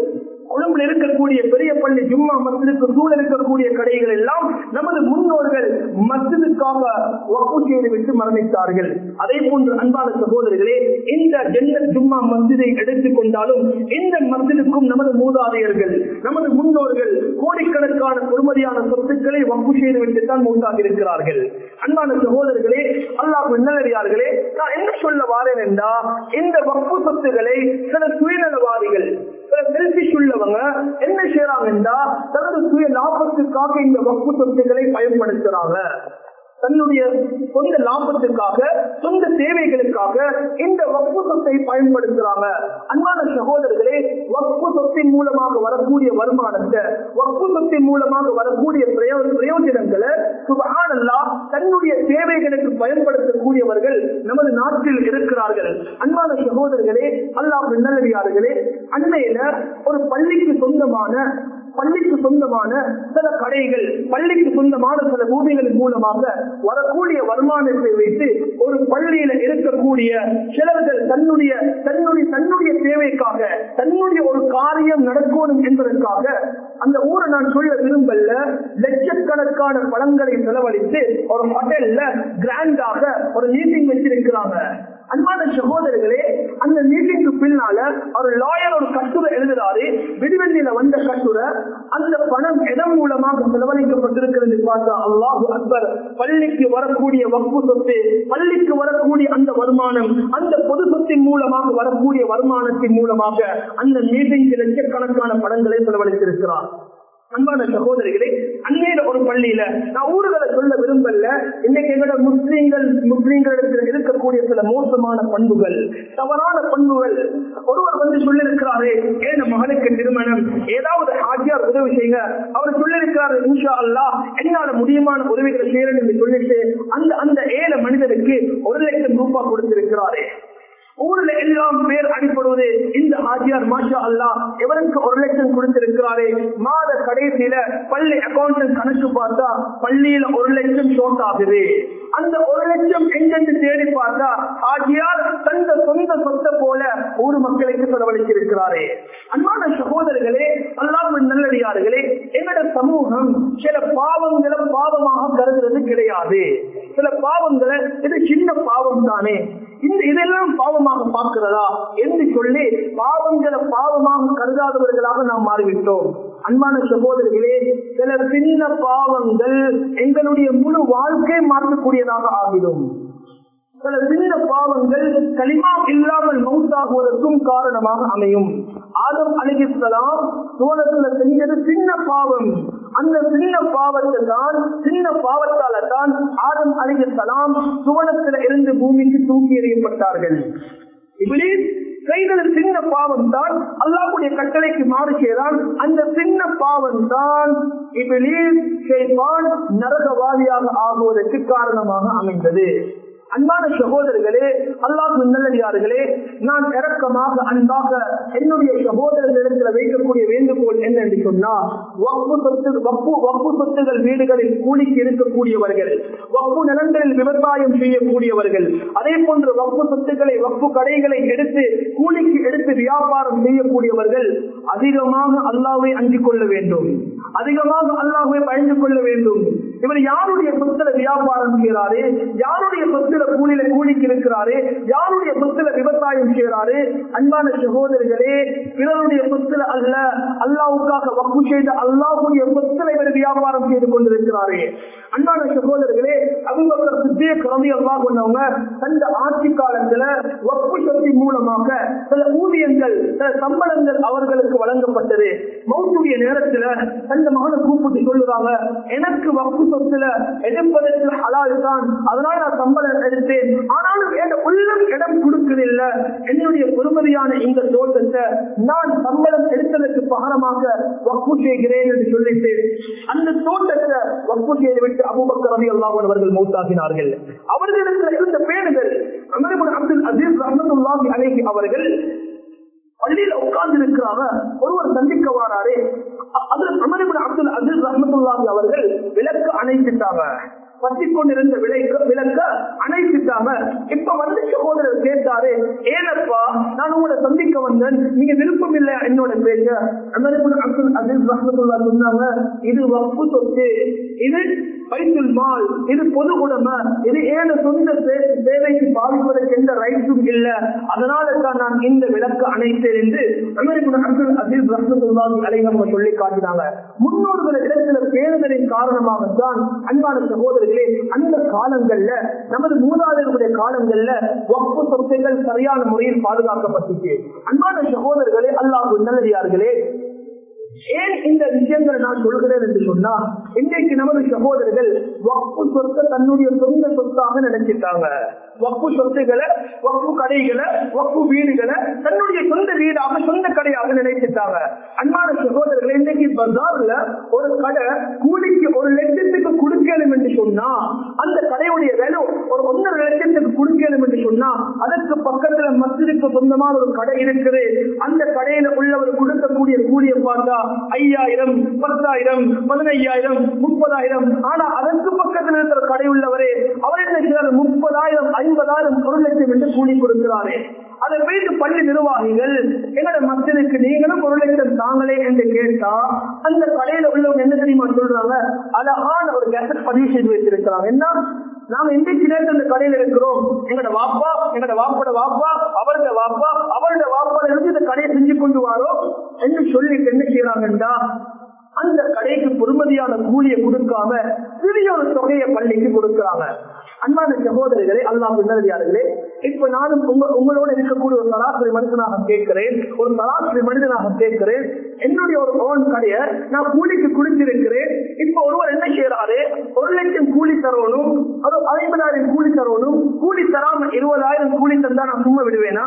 A: கொழும்பில் இருக்கக்கூடிய பெரிய பள்ளி ஜும்மா மஸ்ஜிதுக்கு சூழ இருக்கக்கூடிய கடைகள் எல்லாம் நமது முன்னோர்கள் மஸ்ஜிதுக்காக வக்கு செய்து விட்டு மரணித்தார்கள் அதே போன்று அன்பான சகோதரர்களே இந்த ஜென்னத் ஜும்மா மஸ்ஜிதை எடுத்துக் கொண்டாலும் இந்த மஸ்ஜிதுக்கும் நமது மூதாதையர்கள் நமது முன்னோர்கள் கோடிக்கணக்கான பொறுமதியான சொத்துக்களை வக்கு செய்து விட்டு தான் மூத்தாகி இருக்கிறார்கள் அன்பான சகோதரர்களே அல்லாஹ் நல்லடியார்களே நான் என்ன சொல்ல வாரேன் என்றா இந்த வக்கு சொத்துக்களை சில சுயநலவாதிகள் சில செல்பிஷ் உள்ளவங்க என்ன செய்யறாங்கன்னா தனது சுய லாபத்துக்காக இந்த வக்கு சொத்துக்களை பயன்படுத்துறாங்க தன்னுடைய சொந்த லாபத்துக்காக சொந்த தேவைகளுக்காக இந்த வக்கு சொத்தை பயன்படுத்துறாங்க அன்பான சகோதரர்களே வக்கு சொத்தின் மூலமாக வரக்கூடிய வருமானத்தை வக்கு சொத்தின் மூலமாக வரக்கூடிய பிரயோ- பிரயோஜனங்களை சுபஹானல்லா தன்னுடைய தேவைகளுக்கு பயன்படுத்தக்கூடியவர்கள் நமது நாட்டில் இருக்கிறார்கள் அன்பான சகோதரர்களே அல்லாஹ் நல்லடியார்களே அண்மையில ஒரு பள்ளிக்கு சொந்தமான பள்ளிக்கு சொந்தமான சில கடைகள் பள்ளிக்கு சொந்தமான சில பூமிகளின் மூலமாக வரக்கூடிய வருமானத்தை வைத்து ஒரு பள்ளியில இருக்கக்கூடிய சிலர்கள் தன்னுடைய தன்னுடைய தன்னுடைய தேவைக்காக தன்னுடைய ஒரு காரியம் நடக்கணும் என்பதற்காக அந்த ஊரை நான் சொல்ல விரும்பல லட்சக்கணக்கான பழங்களை செலவழித்து ஒரு ஹோட்டல்ல கிராண்டாக ஒரு மீட்டிங் வச்சிருக்கிறாங்க அன்பான சகோதரர்களே அந்த மீட்டிங்க்கு பின்னால ஒரு லாயர் ஒரு கட்டுரை எழுதுறாரு விடுவெளியில வந்த கட்டுரை அந்த பணம் எதன் மூலமாக செலவழிக்கப்பட்டிருக்கிறது பார்த்தா அல்லாஹு அக்பர் பள்ளிக்கு வரக்கூடிய வக்கு சொத்து பள்ளிக்கு வரக்கூடிய அந்த வருமானம் அந்த பொது சொத்தின் மூலமாக வரக்கூடிய வருமானத்தின் மூலமாக அந்த மீட்டிங்க்கு லட்சக்கணக்கான பணங்களை செலவழித்திருக்கிறார் அன்பான சகோதரிகளே அந்நேர ஒரு பள்ளியில நான் ஊர்களை சொல்ல விரும்பல இன்னைக்கு எங்களோட முஸ்லீம்கள் முஸ்லீம்களிடத்தில் இருக்கக்கூடிய சில மோசமான பண்புகள் தவறான பண்புகள் ஒருவர் வந்து சொல்லிருக்கிறாரே ஏன் மகனுக்கு திருமணம் ஏதாவது ஆஜியார் உதவி செய்யுங்க அவர் சொல்லிருக்கிறாரு இன்ஷா அல்லாஹ் என்னால முடியுமான உதவிகளை செய்யறேன் என்று சொல்லிட்டு அந்த அந்த ஏழை மனிதனுக்கு ஒரு லட்சம் ரூபாய் கொடுத்திருக்கிறாரே ஊர்ல எல்லாம் பேர் அடிப்படுவது இந்த ஆஜியார் மாஷா அல்லா எவருக்கு ஒரு லட்சம் கொடுத்திருக்கிறாரே மாத கடைசியில பள்ளி அக்கௌண்ட் கணக்கு பார்த்தா பள்ளியில ஒரு லட்சம் ஷோட் ஆகுது அந்த ஒரு லட்சம் எங்கென்று தேடி பார்த்தா ஆஜியார் தந்த சொந்த சொத்தை போல ஊர் மக்களுக்கு செலவழித்திருக்கிறாரே அன்பான சகோதரர்களே அல்லாமல் நல்லடியார்களே எங்களோட சமூகம் சில பாவங்களை பாவமாக கருதுறது கிடையாது சில பாவங்களை இது சின்ன பாவம் தானே இந்த இதெல்லாம் பாவமாக பார்க்கிறதா என்று சொல்லி பாவங்களை பாவமாக கருதாதவர்களாக நாம் மாறிவிட்டோம் அன்பான சகோதரர்களே சில சின்ன பாவங்கள் எங்களுடைய முழு வாழ்க்கை மாற்றக்கூடியதாக ஆகிடும் சில சின்ன பாவங்கள் களிமா இல்லாமல் மவுத்தாகுவதற்கும் காரணமாக அமையும் ஆதம் அலிகிஸ்லாம் சோழத்துல செஞ்சது சின்ன பாவம் அந்த சின்ன பாவத்தை தான் சின்ன பாவத்தால தான் ஆதம் அலிகிஸ்லாம் சுவனத்துல இருந்து பூமிக்கு தூக்கி எறியப்பட்டார்கள் இப்ளீஸ் செய்தது சின்ன பாவம் தான் அல்லாஹ்வுடைய கட்டளைக்கு மாறு செய்தால் அந்த சின்ன பாவம் தான் இப்ளீஸ் ஷைத்தான் நரகவாதியாக ஆகுவதற்கு காரணமாக அமைந்தது அன்பான சகோதரர்களே அல்லாஹ் நல்லடியார்களே நான் இறக்கமாக அன்பாக என்னுடைய சகோதரர்களிடத்தில் வைக்கக்கூடிய வேண்டுகோள் என்ன என்று சொன்னா வப்பு சொத்து வப்பு வப்பு சொத்துகள் வீடுகளில் கூலிக்கு இருக்கக்கூடியவர்கள் வப்பு நிலங்களில் விவசாயம் செய்யக்கூடியவர்கள் அதே போன்று வப்பு சொத்துக்களை வப்பு கடைகளை எடுத்து கூலிக்கு எடுத்து வியாபாரம் செய்யக்கூடியவர்கள் அதிகமாக அல்லாவை அஞ்சிக் கொள்ள வேண்டும் அதிகமாக அல்லாஹை பயந்து கொள்ள வேண்டும் இவர் யாருடைய சொத்துல வியாபாரம் செய்யறாரு யாருடைய சொத்துல கூலியில கூலிக்கு இருக்கிறாரு யாருடைய சொத்துல விவசாயம் செய்யறாரு அன்பான சகோதரர்களே பிறருடைய சொத்துல அல்ல அல்லாவுக்காக வக்கு செய்த அல்லாஹுடைய சொத்துல இவர் வியாபாரம் செய்து கொண்டிருக்கிறாரு அன்பான சகோதரர்களே அபுபக்கர் சித்திய கலந்து அல்லாஹ் கொண்டவங்க அந்த ஆட்சி காலத்துல வக்கு சக்தி மூலமாக சில ஊதியங்கள் சில சம்பளங்கள் அவர்களுக்கு வழங்கப்பட்டது மௌத்துடைய நேரத்துல தந்த மகனை கூப்பிட்டு சொல்லுறாங்க எனக்கு வக்கு சொத்துல எடுப்பதற்கு ஹலால் தான் அதனால நான் சம்பளம் எடுத்தேன் ஆனாலும் என் உள்ளம் இடம் கொடுக்கவில்லை என்னுடைய பொறுமதியான இந்த தோட்டத்தை நான் சம்பளம் எடுத்ததற்கு பகரமாக வக்கு செய்கிறேன் என்று சொல்லிட்டு அந்த தோட்டத்தை வக்கு செய்துவிட்டு அபுபக்கர் ரவி அல்லாஹ் அவர்கள் மௌத்தாகினார்கள் அவர்களிடத்தில் இருந்த பேருகள் அமரபுல் அப்துல் அசீஸ் ரஹமத்துல்லாஹி அலைஹி அவர்கள் பள்ளியில உட்கார்ந்து இருக்கிறாங்க ஒருவர் சந்திக்க வாராரு அதில் அமரபுல் அப்துல் அசீஸ் ரஹமத்துல்லாஹி அவர்கள் விளக்கு அணைத்துட்டாங்க பற்றி கொண்டிருந்த விலைக்கு விளக்க அணைச்சிட்டாங்க இப்ப வந்து சகோதரர் கேட்டாரு ஏனப்பா நான் உங்களை சந்திக்க வந்தேன் நீங்க விருப்பம் இல்லை என்னோட பேச அமெரிக்கன் அப்துல் அசீஸ் ரஹமத்துல்லா சொன்னாங்க இது வப்பு சொத்து இது பைத்துல் மால் இது பொது உடைமை இது ஏழு சொந்த சே- சேவைக்கு பாதிப்பதற்கு எந்த ரைட்ஸும் இல்ல அதனால தான் நான் இந்த விளக்கு அணைத்தேன் என்று அமெரிக்கன் அப்துல் அசீஸ் ரஹமத்துல்லாஹி அலைஹி அவங்க சொல்லி காட்டினாங்க முன்னோர்கள் இடத்துல பேருதலின் காரணமாகத்தான் அன்பான சகோதரர்களே அந்த காலங்கள்ல நமது மூதாதையர்களுடைய காலங்கள்ல வக்ஃபு சொத்துகள் சரியான முறையில் பாதுகாக்கப்பட்டுச்சு அன்பான சகோதரர்களே அல்லாஹ் நல்லடியார்களே ஏன் இந்த விஷயங்களை நான் சொல்கிறேன் என்று சொன்னா இன்றைக்கு நமது சகோதரர்கள் வக்பு சொத்தை தன்னுடைய சொந்த சொத்தாக நினைச்சிட்டாங்க வக்பு சொத்துகளை வக்பு கடைகளை வக்பு வீடுகளை தன்னுடைய சொந்த வீடாக சொந்த கடையாக நினைச்சிட்டாங்க அன்பான சகோதரர்கள் இன்றைக்கு பஜார்ல ஒரு கடை கூலிக்கு ஒரு லட்சத்துக்கு கொடுக்கணும் என்று சொன்னா அந்த கடையுடைய விலை ஒரு ஒன்றரை லட்சத்துக்கு கொடுக்கணும் என்று சொன்னா அதற்கு பக்கத்துல மஸ்ஜிதுக்கு சொந்தமான ஒரு கடை இருக்குது அந்த கடையில உள்ளவர் கொடுக்கக்கூடிய கூலியை பார்த்தா ஐயாயிரம் பத்தாயிரம் பதினையாயிரம் முப்பதாயிரம் ஆனா அதற்கு பக்கத்தில் இருக்கிற கடை உள்ளவரே அவர் என்ன செய்யறாரு முப்பதாயிரம் ஐம்பதாயிரம் ஒரு லட்சம் என்று கூலி கொடுக்கிறாரே அதை வைத்து பள்ளி நிர்வாகிகள் எங்களோட மக்களுக்கு நீங்களும் ஒரு லட்சம் தாங்களே என்று கேட்டா அந்த கடையில உள்ளவங்க என்ன தெரியுமா சொல்றாங்க அழகான ஒரு கேசட் பதிவு செய்து வச்சிருக்கிறாங்க என்ன நாம இன்றைக்கு நேரத்தில் இந்த கடையில இருக்கிறோம் எங்களோட வாப்பா எங்களோட வாப்போட வாப்பா அவரோட வாப்பா அவரோட வாப்பா இருந்து இந்த கடையை செஞ்சு கொண்டு வாரோம் என்று சொல்லிட்டு என்ன செய்யறாங்கன்றா அந்த கடைக்கு பொறுமதியான கூலியை கொடுக்காம சிறிய ஒரு தொகையை பள்ளிக்கு கொடுக்கிறாங்க அன்பான சகோதரிகளே அல்லாஹ் பின்னதியார்களே இப்ப நானும் உங்க உங்களோட இருக்கக்கூடிய ஒரு சராசரி மனிதனாக கேட்கிறேன் ஒரு சராசரி மனிதனாக கேட்கிறேன் என்னுடைய ஒரு ஓன் கடையை நான் கூலிக்கு குடிச்சிருக்கிறேன் இப்ப ஒருவர் என்ன செய்யறாரு ஒரு லட்சம் கூலி தரணும் அது ஐம்பதாயிரம் கூலி தரணும் கூலி தராம இருபதாயிரம் கூலி தந்தா நான் சும்மா விடுவேனா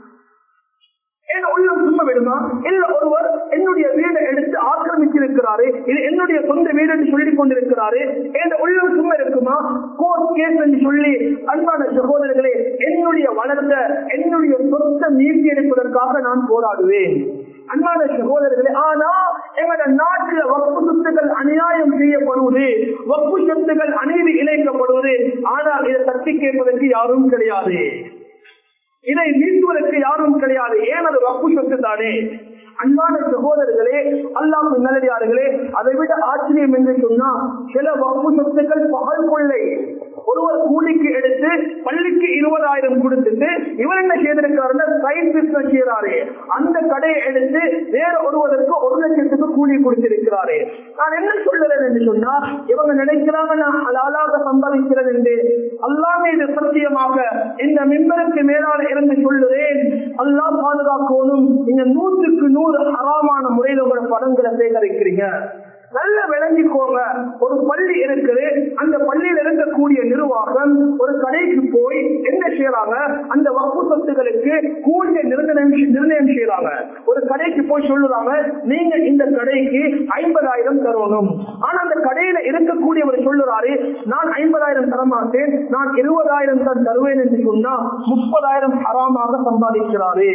A: என் உள்ளம் சும்மா விடுமா இல்ல ஒருவர் என்னுடைய வீடை எடுத்து ஆக்கிரமிச்சிருக்கிறாரு இது என்னுடைய சொந்த வீடு என்று சொல்லிக் கொண்டிருக்கிறாரு என் உள்ளம் சும்மா இருக்குமா கோர்ட் கேஸ் என்று சொல்லி அன்பான சகோதரர்களே என்னுடைய வளர்த்த என்னுடைய சொத்தை மீட்டி எடுப்பதற்காக நான் போராடுவேன் அன்பான சகோதரர்களே ஆனா எங்களோட நாட்டில் வப்பு சொத்துக்கள் அநியாயம் செய்யப்படுவது வப்பு சொத்துக்கள் அநீதி இழைக்கப்படுவது ஆனால் இதை தட்டி கேட்பதற்கு யாரும் கிடையாது இதை நீக்குவதற்கு யாரும் கிடையாது ஏன் அது வப்பு சொத்து தானே அன்பான சகோதரர்களே அல்லாஹ் நல்லடியார்களே அதை விட ஆச்சரியம் என்று சொன்னா சில வப்பு சொத்துக்கள் பகல் கொள்ளை ஒருவர் கூலிக்கு எடுத்து பள்ளிக்கு இருபதாயிரம் கொடுத்துட்டு இவர் என்ன செய்திருக்காருன்னா சைட் பிசினஸ் செய்யறாரு அந்த கடையை எடுத்து வேற ஒருவருக்கு ஒரு லட்சத்துக்கு கூலி கொடுத்திருக்கிறாரு நான் என்ன சொல்லுறேன் என்று சொன்னா இவங்க நினைக்கிறாங்க நான் அலாலாக சம்பாதிக்கிறேன் என்று அல்லாமே இது சத்தியமாக இந்த மின்பருக்கு மேலான இருந்து சொல்லுறேன் அல்லாஹ் பாதுகாக்கணும் நீங்க நூற்றுக்கு நூறு ஹராமான முறையில் உங்களோட படங்களை சேகரிக்கிறீங்க நல்ல விளங்கிக்கோங்க ஒரு பள்ளி இருக்குது அந்த பள்ளியில் இருக்கக்கூடிய நிர்வாகம் ஒரு கடைக்கு போய் என்ன செய்யறாங்க அந்த வப்பு சொத்துகளுக்கு கூடிய நிர்ணயம் நிர்ணயம் செய்யறாங்க ஒரு கடைக்கு போய் சொல்லுறாங்க நீங்க இந்த கடைக்கு ஐம்பதாயிரம் தரணும் ஆனா அந்த கடையில இருக்கக்கூடியவர் சொல்லுறாரு நான் ஐம்பதாயிரம் தர மாட்டேன் நான் இருபதாயிரம் தான் தருவேன் என்று சொன்னா முப்பதாயிரம் ஹராமாக சம்பாதிக்கிறாரு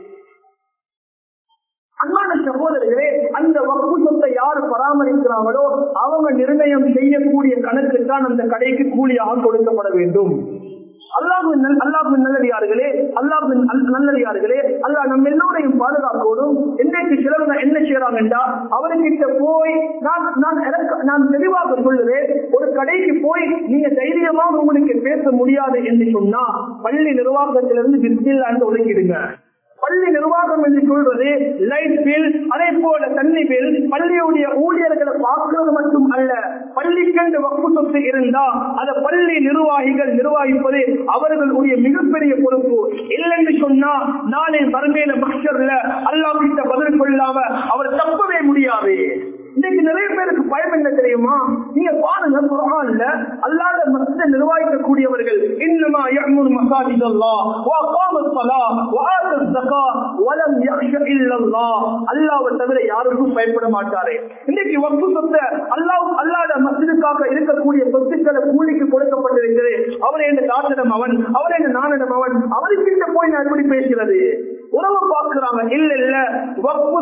A: அன்பான சகோதரர்களே அந்த வகுப்பு சொத்தை யார் பராமரிக்கிறாங்களோ அவங்க நிர்ணயம் செய்யக்கூடிய கணக்கு தான் அந்த கடைக்கு கூலியாக கொடுக்கப்பட வேண்டும் அல்லாஹின் நல் அல்லாஹின் நல்லடியார்களே அல்லாஹின் அல்- நல்லடியார்களே அல்லாஹ் நம்ம எல்லோரையும் பாதுகாக்கணும் இன்றைக்கு சிலவங்க என்ன செய்யறாங்கன்றா அவர்கிட்ட போய் நான் நான் எனக்கு நான் தெளிவாக சொல்லுவேன் ஒரு கடைக்கு போய் நீங்க தைரியமாக உங்களுக்கு பேச முடியாது என்று சொன்னா பள்ளி நிர்வாகத்திலிருந்து பிஸ்மில்லான்னு ஒதுக்கிடுங்க பள்ளி நிர்வாகம் என்று சொல்றது லைட் பில் அதே போல தண்ணி பில் பள்ளியுடைய ஊழியர்களை பார்க்கிறது மட்டும் அல்ல பள்ளிக்கென்று வப்பு சொத்து இருந்தா அதை பள்ளி நிர்வாகிகள் நிர்வகிப்பது அவர்களுடைய மிகப்பெரிய பொறுப்பு இல்லைன்னு சொன்னா நாளை மறுமையில மக்சர்ல அல்லாஹ் கிட்ட பதில் கொள்ளாம அவர் தப்பவே முடியாது இன்னைக்கு நிறைய பேருக்கு பயம் என்ன தெரியுமா நீங்க பாருங்க குரான்ல அல்லாத மஸ்ஜிதை நிர்வகிக்கக்கூடியவர்கள் இன்னமா யஅமுரு மசாஜித் அல்லாஹ் வ அகாம ஸலாஹ் வ ஆத ஸகாத் வ லம் யக்ஷ இல்ல அல்லாஹ் அல்லாஹ்வை தவிர யாருக்கும் பயப்பட மாட்டாரே இன்னைக்கு வக்ஃபு சொத்து அல்லாஹ் அல்லாத மஸ்ஜிதுக்காக இருக்கக்கூடிய சொத்துக்களை கூலிக்கு கொடுக்கப்பட்டிருக்கிறது அவர் என்ன தாத்திடம் அவன் அவர் என்ன நானிடம் அவன் அவருக்கிட்ட போய் நான் எப்படி பேசுறது உறவு பார்க்கிறாங்க இல்ல இல்ல வக்ஃபு சொத்துக்கள்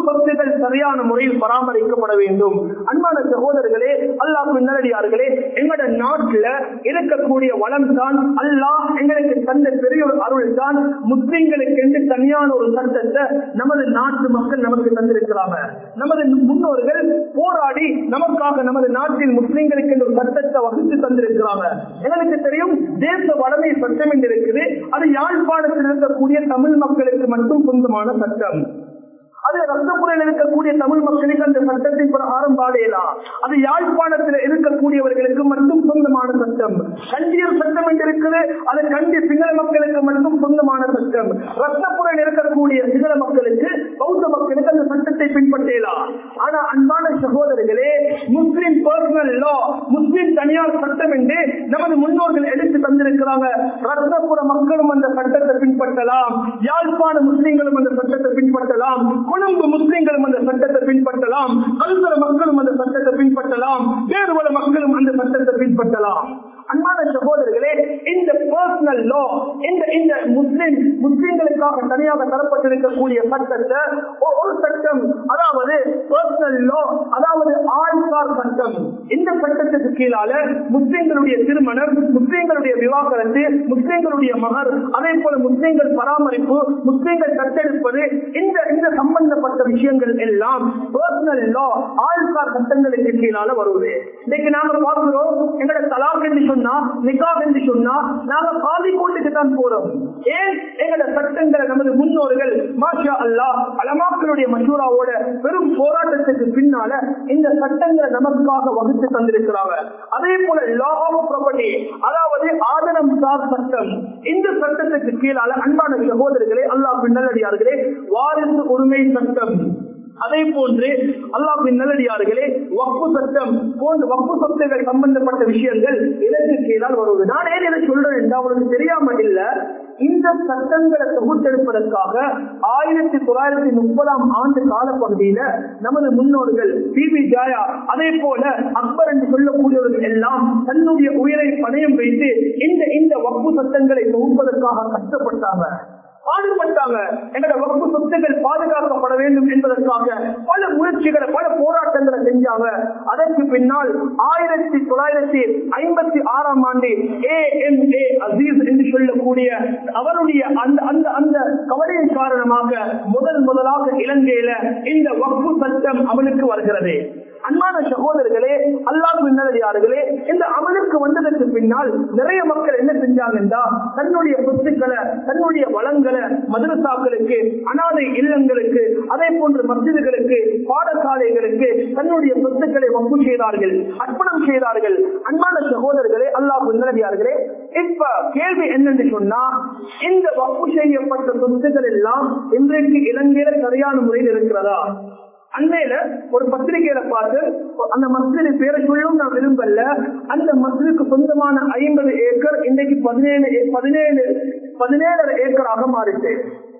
A: அவர்கள் சரியான முறையில் பராமரிக்கப்பட வேண்டும் அன்பான சகோதரர்களே அல்லாஹ் நல்லடியார்களே எங்களோட நாட்டுல இருக்கக்கூடிய வளம் தான் அல்லாஹ் எங்களுக்கு தந்த பெரிய ஒரு அருள் தான் முஸ்லிம்களுக்கு என்று தனியான ஒரு சட்டத்தை நமது நாட்டு மக்கள் நமக்கு தந்திருக்கிறாங்க நமது முன்னோர்கள் போராடி நமக்காக நமது நாட்டில் முஸ்லிம்களுக்கு என்று ஒரு சட்டத்தை வகுத்து தந்திருக்கிறாங்க எங்களுக்கு தெரியும் தேச வளமை சட்டம் என்று இருக்குது அது யாழ்ப்பாணத்தில் இருக்கக்கூடிய தமிழ் மக்களுக்கு மட்டும் சொந்தமான சட்டம் அது ரத்தபுரையில் இருக்கக்கூடிய தமிழ் மக்களுக்கு அந்த சட்டத்தின் பிரகாரம் பாடையலாம் அது யாழ்ப்பாணத்தில் இருக்கக்கூடியவர்களுக்கு மட்டும் சொந்தமான சட்டம் கண்டியர் சட்டம் என்று இருக்குது அது கண்டி சிங்கள மக்களுக்கு மட்டும் சொந்தமான சட்டம் ரத்தபுரையில் இருக்கக்கூடிய சிங்கள மக்களுக்கு பௌத்த மக்களுக்கு அந்த சட்டத்தை பின்பற்றலாம் ஆனா அன்பான சகோதரர்களே முஸ்லிம் பர்சனல் லா முஸ்லிம் தனியார் சட்டம் என்று நமது முன்னோர்கள் எடுத்து தந்திருக்கிறாங்க ரத்னபுர மக்களும் அந்த சட்டத்தை பின்பற்றலாம் யாழ்ப்பாண முஸ்லிம்களும் அந்த சட்டத்தை பின்பற்றலாம் கொழும்பு முஸ்லிம்களும் அந்த சட்டத்தை பின்பற்றலாம் கல்வர மக்களும் அந்த சட்டத்தை பின்பற்றலாம் வேறு பல மக்களும் அந்த சட்டத்தை பின்பற்றலாம் அன்பான சகோதரர்களே இந்த பர்சனல் லா இந்த இந்த முஸ்லிம் முஸ்லிம்களுக்காக தனியாக தரப்பட்டிருக்கக்கூடிய சட்டத்தை ஒ- ஒரு சட்டம் அதாவது பர்சனல் லா அதாவது ஆள்சார் சட்டம் இந்த சட்டத்துக்கு கீழால முஸ்லிம்களுடைய திருமணம் முஸ்லிம்களுடைய விவாகரத்து முஸ்லிம்களுடைய மகர் அதே போல முஸ்லிம்கள் பராமரிப்பு முஸ்லிம்கள் தத்தெடுப்பது இந்த இந்த சம்பந்தப்பட்ட விஷயங்கள் எல்லாம் பர்சனல் லா ஆள்சார் சட்டங்களுக்கு கீழால வருவது இன்னைக்கு நாங்க பார்க்கிறோம் எங்களோட தலாக் என்று சொன்னா நிகாப் என்று சொன்னா நாங்க பாதி கோட்டுக்கு தான் போறோம் ஏன் எங்களோட சட்டங்களை நமது முன்னோர்கள் மாஷா அல்லாஹ் அலமாக்களுடைய மசூராவோட பெரும் போராட்டத்துக்கு பின்னால இந்த சட்டங்களை நமக்காக வகுத்து தந்திருக்கிறாங்க அதே போல லா ஆஃப் ப்ராப்பர்ட்டி அதாவது ஆதனம் சார் சட்டம் இந்த சட்டத்துக்கு கீழால அன்பான சகோதரர்களே அல்லாஹ் பின்னலடியார்களே வாரிசு உரிமை சட்டம் அதே போன்று அல்லாஹின் நல்லடியார்களே வப்பு சட்டம் போன்ற வப்பு சொத்துகள் சம்பந்தப்பட்ட விஷயங்கள் இதற்கு கீழால் வருவது நான் ஏன் இதை சொல்றேன் என்று அவருக்கு தெரியாம இல்ல இந்த சட்டங்களை தொகுத்தெடுப்பதற்காக ஆயிரத்தி தொள்ளாயிரத்தி முப்பதாம் ஆண்டு காலப்பகுதியில நமது முன்னோர்கள் பிபி ஜாயா அதே போல அக்பர் என்று சொல்லக்கூடியவர்கள் எல்லாம் தன்னுடைய உயிரை பணயம் வைத்து இந்த இந்த வப்பு சட்டங்களை தொகுப்பதற்காக கஷ்டப்பட்டாங்க பாடுபட்டாங்க எங்களோட வகுப்பு சொத்துக்கள் பாதுகாக்கப்பட வேண்டும் என்பதற்காக பல முயற்சிகளை பல போராட்டங்களை செஞ்சாங்க அதற்கு பின்னால் ஆயிரத்தி தொள்ளாயிரத்தி ஐம்பத்தி ஆறாம் ஆண்டு ஏ எம் ஏ அசீஸ் என்று சொல்லக்கூடிய அவருடைய அந்த அந்த அந்த கவலையின் காரணமாக முதல் முதலாக இலங்கையில இந்த வகுப்பு சட்டம் அமலுக்கு வருகிறது அன்பான சகோதரர்களே அல்லாஹ் நல்லதார்களே இந்த அமலுக்கு வந்ததற்கு பின்னால் நிறைய மக்கள் என்ன செஞ்சாங்கன்னா தன்னுடைய சொத்துக்களை தன்னுடைய வளங்களை மதரசாக்களுக்கு அனாதை இல்லங்களுக்கு அதே போன்று மசிதுகளுக்கு பாடசாலைகளுக்கு தன்னுடைய சொத்துக்களை வம்பு செய்தார்கள் அர்ப்பணம் செய்தார்கள் அன்பான சகோதரர்களே அல்லாஹ் நல்லதார்களே இப்ப கேள்வி என்னன்னு சொன்னா இந்த வம்பு செய்யப்பட்ட சொத்துக்கள் எல்லாம் இன்றைக்கு இலங்கையில சரியான முறையில் இருக்கிறதா அண்மையில ஒரு பத்திரிகையில பார்த்து அந்த மஸ்ஜிது பேரை சொல்லும் நான் விரும்பல அந்த மஸ்ஜிதுக்கு சொந்தமான ஐம்பது ஏக்கர் இன்னைக்கு பதினேழு பதினேழு பதினேழு ஏக்கராக மாறிட்டு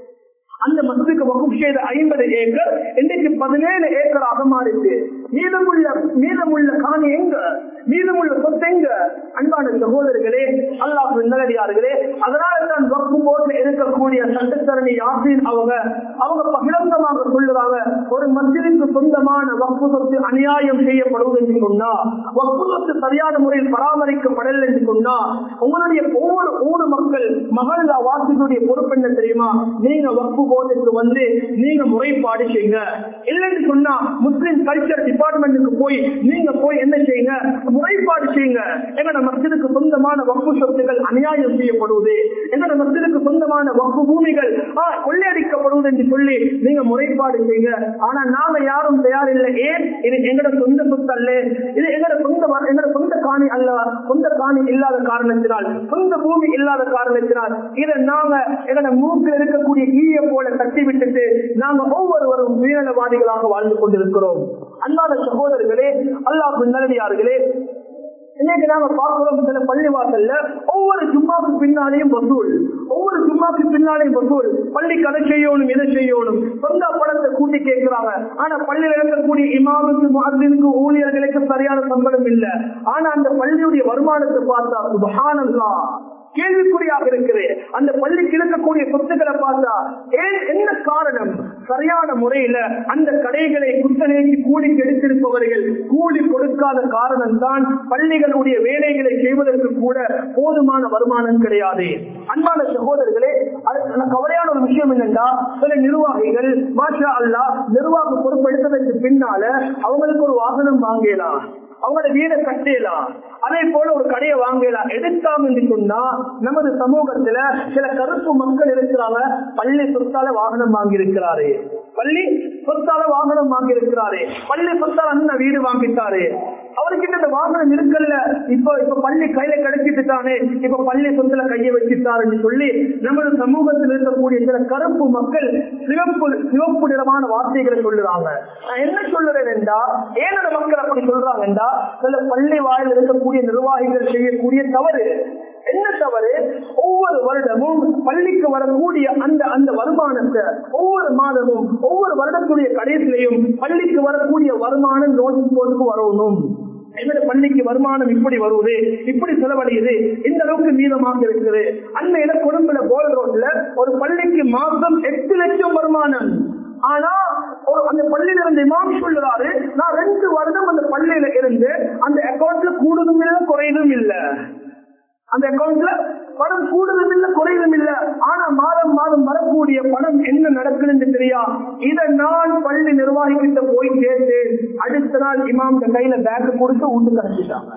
A: அந்த மஸ்ஜிதுக்கு வகுப்பு செய்த ஐம்பது ஏக்கர் இன்னைக்கு பதினேழு ஏக்கராக மாறிட்டு மீதமுள்ள மீதமுள்ள காணி எங்க மீதமுள்ள சொத்து எங்க அன்பான சகோதரர்களே அல்லாஹ் நல்லடியார்களே அதனால தான் வக்கு போட்டு இருக்கக்கூடிய சட்டத்தரணி யாசின் அவங்க அவங்க பகிரங்கமாக சொல்லுறாங்க ஒரு மஸ்ஜிதுக்கு சொந்தமான வக்கு சொத்து அநியாயம் செய்யப்படுவது என்று சொன்னா வக்கு சொத்து சரியான முறையில் பராமரிக்கப்படல் என்று சொன்னா உங்களுடைய ஒவ்வொரு ஊர் மக்கள் மகளா வாசிகளுடைய பொறுப்பு என்ன தெரியுமா நீங்க வக்கு போர்டுக்கு வந்து நீங்க முறைப்பாடு செய்யுங்க இல்லைன்னு சொன்னா முஸ்லிம் கல்ச்சர் டிபார்ட்மெண்ட்டுக்கு போய் நீங்க போய் என்ன செய்யுங்க முறைப்பாடு செய்யுங்க எங்கட மஸ்ஜிதுக்கு சொந்தமான வக்கு சொத்துக்கள் அநியாயம் செய்யப்படுவது எங்கட மஸ்ஜிதுக்கு சொந்தமான வக்கு பூமிகள் ஆ, கொள்ளையடிக்கப்படுவது என்று சொல்லி நீங்க முறைப்பாடு செய்யுங்க ஆனா நாம யாரும் தயார் இல்லை ஏன் இது எங்கட சொந்த சொத்து அல்ல இது எங்கட சொந்த வ- எங்கட சொந்த காணி அல்ல சொந்த காணி இல்லாத காரணத்தினால் சொந்த பூமி இல்லாத காரணத்தினால் இதை நாங்க எங்கட மூக்கில் இருக்கக்கூடிய ஈய போல தட்டி விட்டுட்டு நாங்க ஒவ்வொருவரும் சுயநலவாதிகளாக வாழ்ந்து கொண்டிருக்கிறோம் அன்பான சகோதரர்களே அல்லாஹ் நல்லடியார்களே இன்னைக்கு நாம பார்க்கிறோம் சில பள்ளிவாசல்ல ஒவ்வொரு ஜும்மாக்கு பின்னாலேயும் வசூல் ஒவ்வொரு ஜும்மாக்கு பின்னாலேயும் வசூல் பள்ளி கதை செய்யணும் இதை செய்யணும் சொந்த பணத்தை கூட்டி கேட்கிறாங்க ஆனா பள்ளியில் இருக்கக்கூடிய இமாமுக்கு மாதினுக்கு ஊழியர்களுக்கு சரியான சம்பளம் இல்ல ஆனா அந்த பள்ளியுடைய வருமானத்தை பார்த்தா சுபஹானல்லா கேள்விக்குறியாக இருக்குது அந்த பள்ளிக்கு இருக்கக்கூடிய சொத்துக்களை பார்த்தா ஏன் என்ன காரணம் சரியான முறையில அந்த கடைகளை குத்தகைக்கு கூலிக்கு எடுத்திருப்பவர்கள் கூலி கொடுக்காத காரணம் தான் பள்ளிகளுடைய வேலைகளை செய்வதற்கு கூட போதுமான வருமானம் கிடையாது அன்பான சகோதரர்களே அது கவலையான ஒரு விஷயம் என்னன்னா சில நிர்வாகிகள் மாஷா அல்லா நிர்வாக பொறுப்பெடுத்ததற்கு பின்னால அவங்களுக்கு ஒரு வாகனம் வாங்கலாம் அவங்களோட வீடை கட்டலாம் அதே போல ஒரு கடையை வாங்கலாம் எடுத்தாம் என்று சொன்னா நமது சமூகத்துல சில கருப்பு மக்கள் இருக்கிறாங்க பள்ளி சொத்தால வாகனம் வாங்கி இருக்கிறாரு பள்ளி சொத்தால வாகனம் வாங்கி இருக்கிறாரு பள்ளி சொத்தால அண்ணன் வீடு வாங்கிட்டாரு அவர்கிட்ட இந்த வாகனம் இருக்கல்ல இப்ப இப்ப பள்ளி கையில கிடைச்சிட்டு தானே இப்ப பள்ளி சொத்துல கையை வச்சுட்டாருன்னு சொல்லி நமது சமூகத்தில் இருக்கக்கூடிய சில கருப்பு மக்கள் சிவப்பு சிவப்பு நிறமான வார்த்தைகளை சொல்லுறாங்க நான் என்ன சொல்லுறேன் என்றா ஏன் அந்த மக்கள் அப்படி சொல்றாங்க என்றா சில பள்ளி வாயில் இருக்கக்கூடிய நிர்வாகிகள் செய்யக்கூடிய தவறு என்ன தவறு ஒவ்வொரு வருடமும் பள்ளிக்கு வரக்கூடிய அந்த அந்த வருமானத்தை ஒவ்வொரு மாதமும் ஒவ்வொரு வருடத்துடைய கடைசிலையும் பள்ளிக்கு வரக்கூடிய வருமானம் நோட்டீஸ் போர்டுக்கு வரணும் எங்களோட பள்ளிக்கு வருமானம் இப்படி வருவது இப்படி செலவழியுது இந்த அளவுக்கு மீதமாக இருக்குது அண்மையில கொழும்புல போல் ரோட்ல ஒரு பள்ளிக்கு மாசம் எட்டு லட்சம் வருமானம் ஆனா ஒரு அந்த பள்ளியில இருந்து இமாம் சொல்லுறாரு நான் ரெண்டு வருடம் அந்த பள்ளியில இருந்து அந்த அக்கௌண்ட்ல கூடுதும் இல்லை குறையதும் இல்லை அந்த அக்கௌண்ட்ல பணம் கூடுதலும் இல்ல குறையதும் இல்ல ஆனா மாதம் மாதம் வரக்கூடிய பணம் என்ன நடக்குதுன்னு தெரியா இத நான் பள்ளி நிர்வாகிகிட்ட போய் கேட்டு அடுத்த நாள் இமாம் கையில பேக் கொடுத்து வீட்டுக்கு அனுப்பிட்டாங்க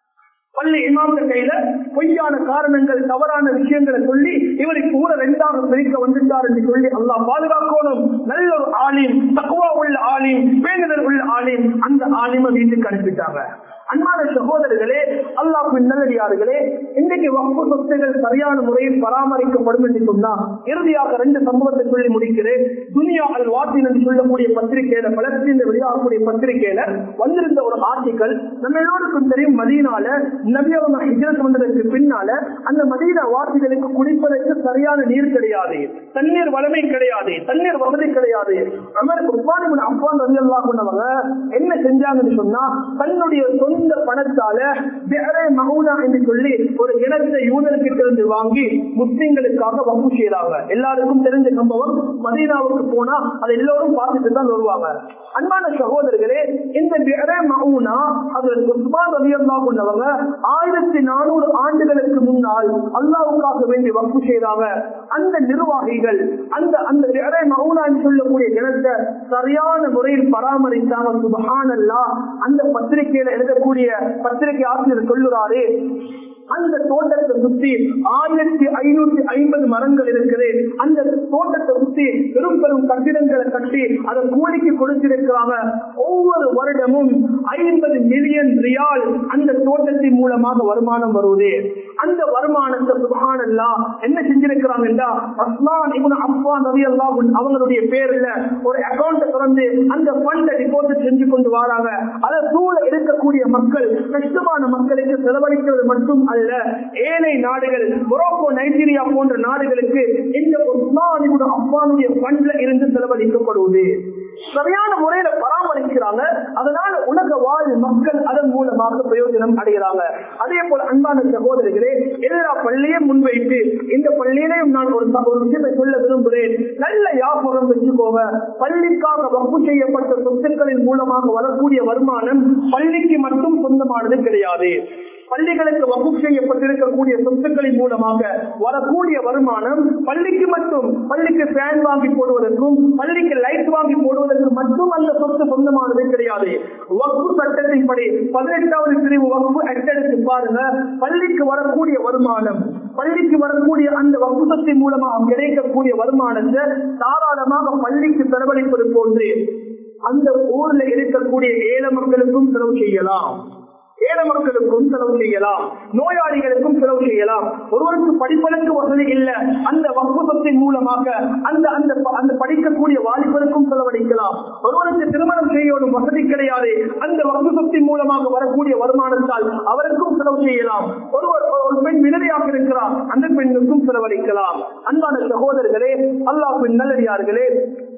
A: பள்ளி இமாம் கையில பொய்யான காரணங்கள் தவறான விஷயங்களை சொல்லி இவருக்கு ஊர ரெண்டாக பிரிக்க வந்துட்டார் என்று சொல்லி அல்லாஹ் பாதுகாக்கணும் நல்ல ஒரு ஆலிம் தக்குவா உள்ள ஆலிம் பேணுதல் உள்ள ஆலிம் அந்த ஆலிம வீட்டுக்கு அனுப்பிட்டாங்க அன்பான சகோதரர்களே அல்லாஹின் நல்லடியார்களே இன்றைக்கு வகுப்பு சொத்துகள் சரியான முறையில் பராமரிக்கப்படும் என்று சொன்னா இறுதியாக ரெண்டு சம்பவத்தை சொல்லி முடிக்கிறேன் துனியா அல் வாட்டின் என்று சொல்லக்கூடிய பத்திரிகையில பலஸ்தீன வெளியாகக்கூடிய பத்திரிகையில வந்திருந்த ஒரு ஆர்டிக்கல் நம்ம எல்லோருக்கும் தெரியும் மதீனால நபியவங்க ஹிஜரத் வந்ததற்கு பின்னால அந்த மதீனா வாசிகளுக்கு குடிப்பதற்கு சரியான நீர் கிடையாது தண்ணீர் வளமை கிடையாது தண்ணீர் வசதி கிடையாது அமர் உஸ்மானிபின் அப்பான் ரவி அல்லாஹ் என்ன செஞ்சாங்கன்னு சொன்னா தன்னுடைய சொந்த பணத்தால வேற மகூனா என்று சொல்லி ஒரு இனத்தை யூதர்கிட்ட இருந்து வாங்கி முஸ்லிம்களுக்காக வம்பு செய்யறாங்க எல்லாருக்கும் தெரிஞ்ச சம்பவம் மதீனாவுக்கு போனா அதை எல்லோரும் பார்த்துட்டு தான் வருவாங்க அன்பான சகோதரர்களே இந்த வேற மகூனா அதில் உஸ்மான் ரவி அல்லாஹ் உள்ளவங்க ஆயிரத்தி நானூறு ஆண்டுகளுக்கு முன்னால் அல்லாவுக்காக வேண்டி வம்பு செய்யறாங்க அந்த நிர்வாகிகள் அந்த அந்த வேற மகூனான்னு சொல்லக்கூடிய இனத்தை சரியான முறையில் பராமரித்தாங்க சுபஹானல்லா அந்த பத்திரிகையில எழுதக்கூடிய பத்திரிகை ஆசிரியர் சொல்லுறாரு அந்த தோட்டத்தை சுத்தி ஆயிரத்தி ஐநூத்தி ஐம்பது மரங்கள் இருக்குது அந்த தோட்டத்தை சுத்தி பெரும் பெரும் கட்டிடங்களை கட்டி அதை கூலிக்கு கொடுத்திருக்கிறாங்க ஒவ்வொரு வருடமும் ஐம்பது மில்லியன் ரியால் அந்த தோட்டத்தின் மூலமாக வருமானம் வருவது அந்த வருமானத்தை சுபஹானல்லா என்ன செஞ்சிருக்கிறாங்கன்னா அஸ்மான் இவன் அப்பான் ரவி அல்லா அவங்களுடைய பேர்ல ஒரு அக்கௌண்ட் திறந்து அந்த ஃபண்டை டிபாசிட் செஞ்சு கொண்டு வராங்க அதை சூழ இருக்கக்கூடிய மக்கள் கஷ்டமான மக்களுக்கு செலவழிக்கிறது மட்டும் அல்ல ஏழை நாடுகள் மொரோக்கோ நைஜீரியா போன்ற நாடுகளுக்கு இந்த உஸ்மானியோட அப்பானுடைய பண்ல இருந்து செலவழிக்கப்படுவது சரியான முறையில பராமரிக்கிறாங்க அதனால உலக வாழ் மக்கள் அதன் மூலமாக பிரயோஜனம் அடைகிறாங்க அதே போல அன்பான சகோதரர்களே எல்லா பள்ளியும் முன்வைத்து இந்த பள்ளியிலையும் நான் ஒரு ஒரு விஷயத்தை சொல்ல விரும்புகிறேன் நல்ல வியாபாரம் வச்சுக்கோங்க பள்ளிக்காக வகுப்பு செய்யப்பட்ட சொத்துக்களின் மூலமாக வரக்கூடிய வருமானம் பள்ளிக்கு மட்டும் சொந்தமானது கிடையாது பள்ளிகளுக்கு வகுப்பு செய்யப்பட்டிருக்கக்கூடிய சொத்துக்களின் மூலமாக வரக்கூடிய வருமானம் பள்ளிக்கு மட்டும் பள்ளிக்கு ஃபேன் வாங்கி போடுவதற்கும் பள்ளிக்கு லைட் வாங்கி போடுவதற்கு மட்டும் அந்த சொத்து சொந்தமானது கிடையாது வகுப்பு சட்டத்தின்படி பதினெட்டாவது பிரிவு வகுப்பு எடுத்து பாருங்க பள்ளிக்கு வரக்கூடிய வருமானம் பள்ளிக்கு வரக்கூடிய அந்த வகுப்பு சொத்தின் மூலமாக கிடைக்கக்கூடிய வருமானத்தை தாராளமாக பள்ளிக்கு செலவழிப்பது போன்று அந்த ஊர்ல இருக்கக்கூடிய ஏழை மக்களுக்கும் செலவு செய்யலாம் ஏழை மக்களுக்கும் செலவு செய்யலாம் நோயாளிகளுக்கும் செலவு செய்யலாம் ஒருவருக்கு படிப்பதற்கு வசதி இல்லை அந்த வகுப்பத்தின் மூலமாக அந்த அந்த அந்த படிக்கக்கூடிய வாலிபருக்கும் செலவழிக்கலாம் ஒருவருக்கு திருமணம் செய்யணும் வசதி கிடையாது அந்த வகுப்பத்தின் மூலமாக வரக்கூடிய வருமானத்தால் அவருக்கும் செலவு செய்யலாம் ஒருவர் ஒரு பெண் விதவையாக இருக்கிறார் அந்த பெண்ணுக்கும் செலவழிக்கலாம் அன்பான சகோதரர்களே அல்லாஹின் நல்லடியார்களே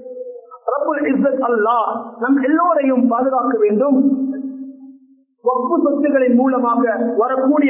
A: ரப்புல் இஸ்ஸத் அல்லாஹ் நம் எல்லோரையும் பாதுகாக்க வேண்டும் வகுப்பு சொத்துகளின் மூலமாக வரக்கூடிய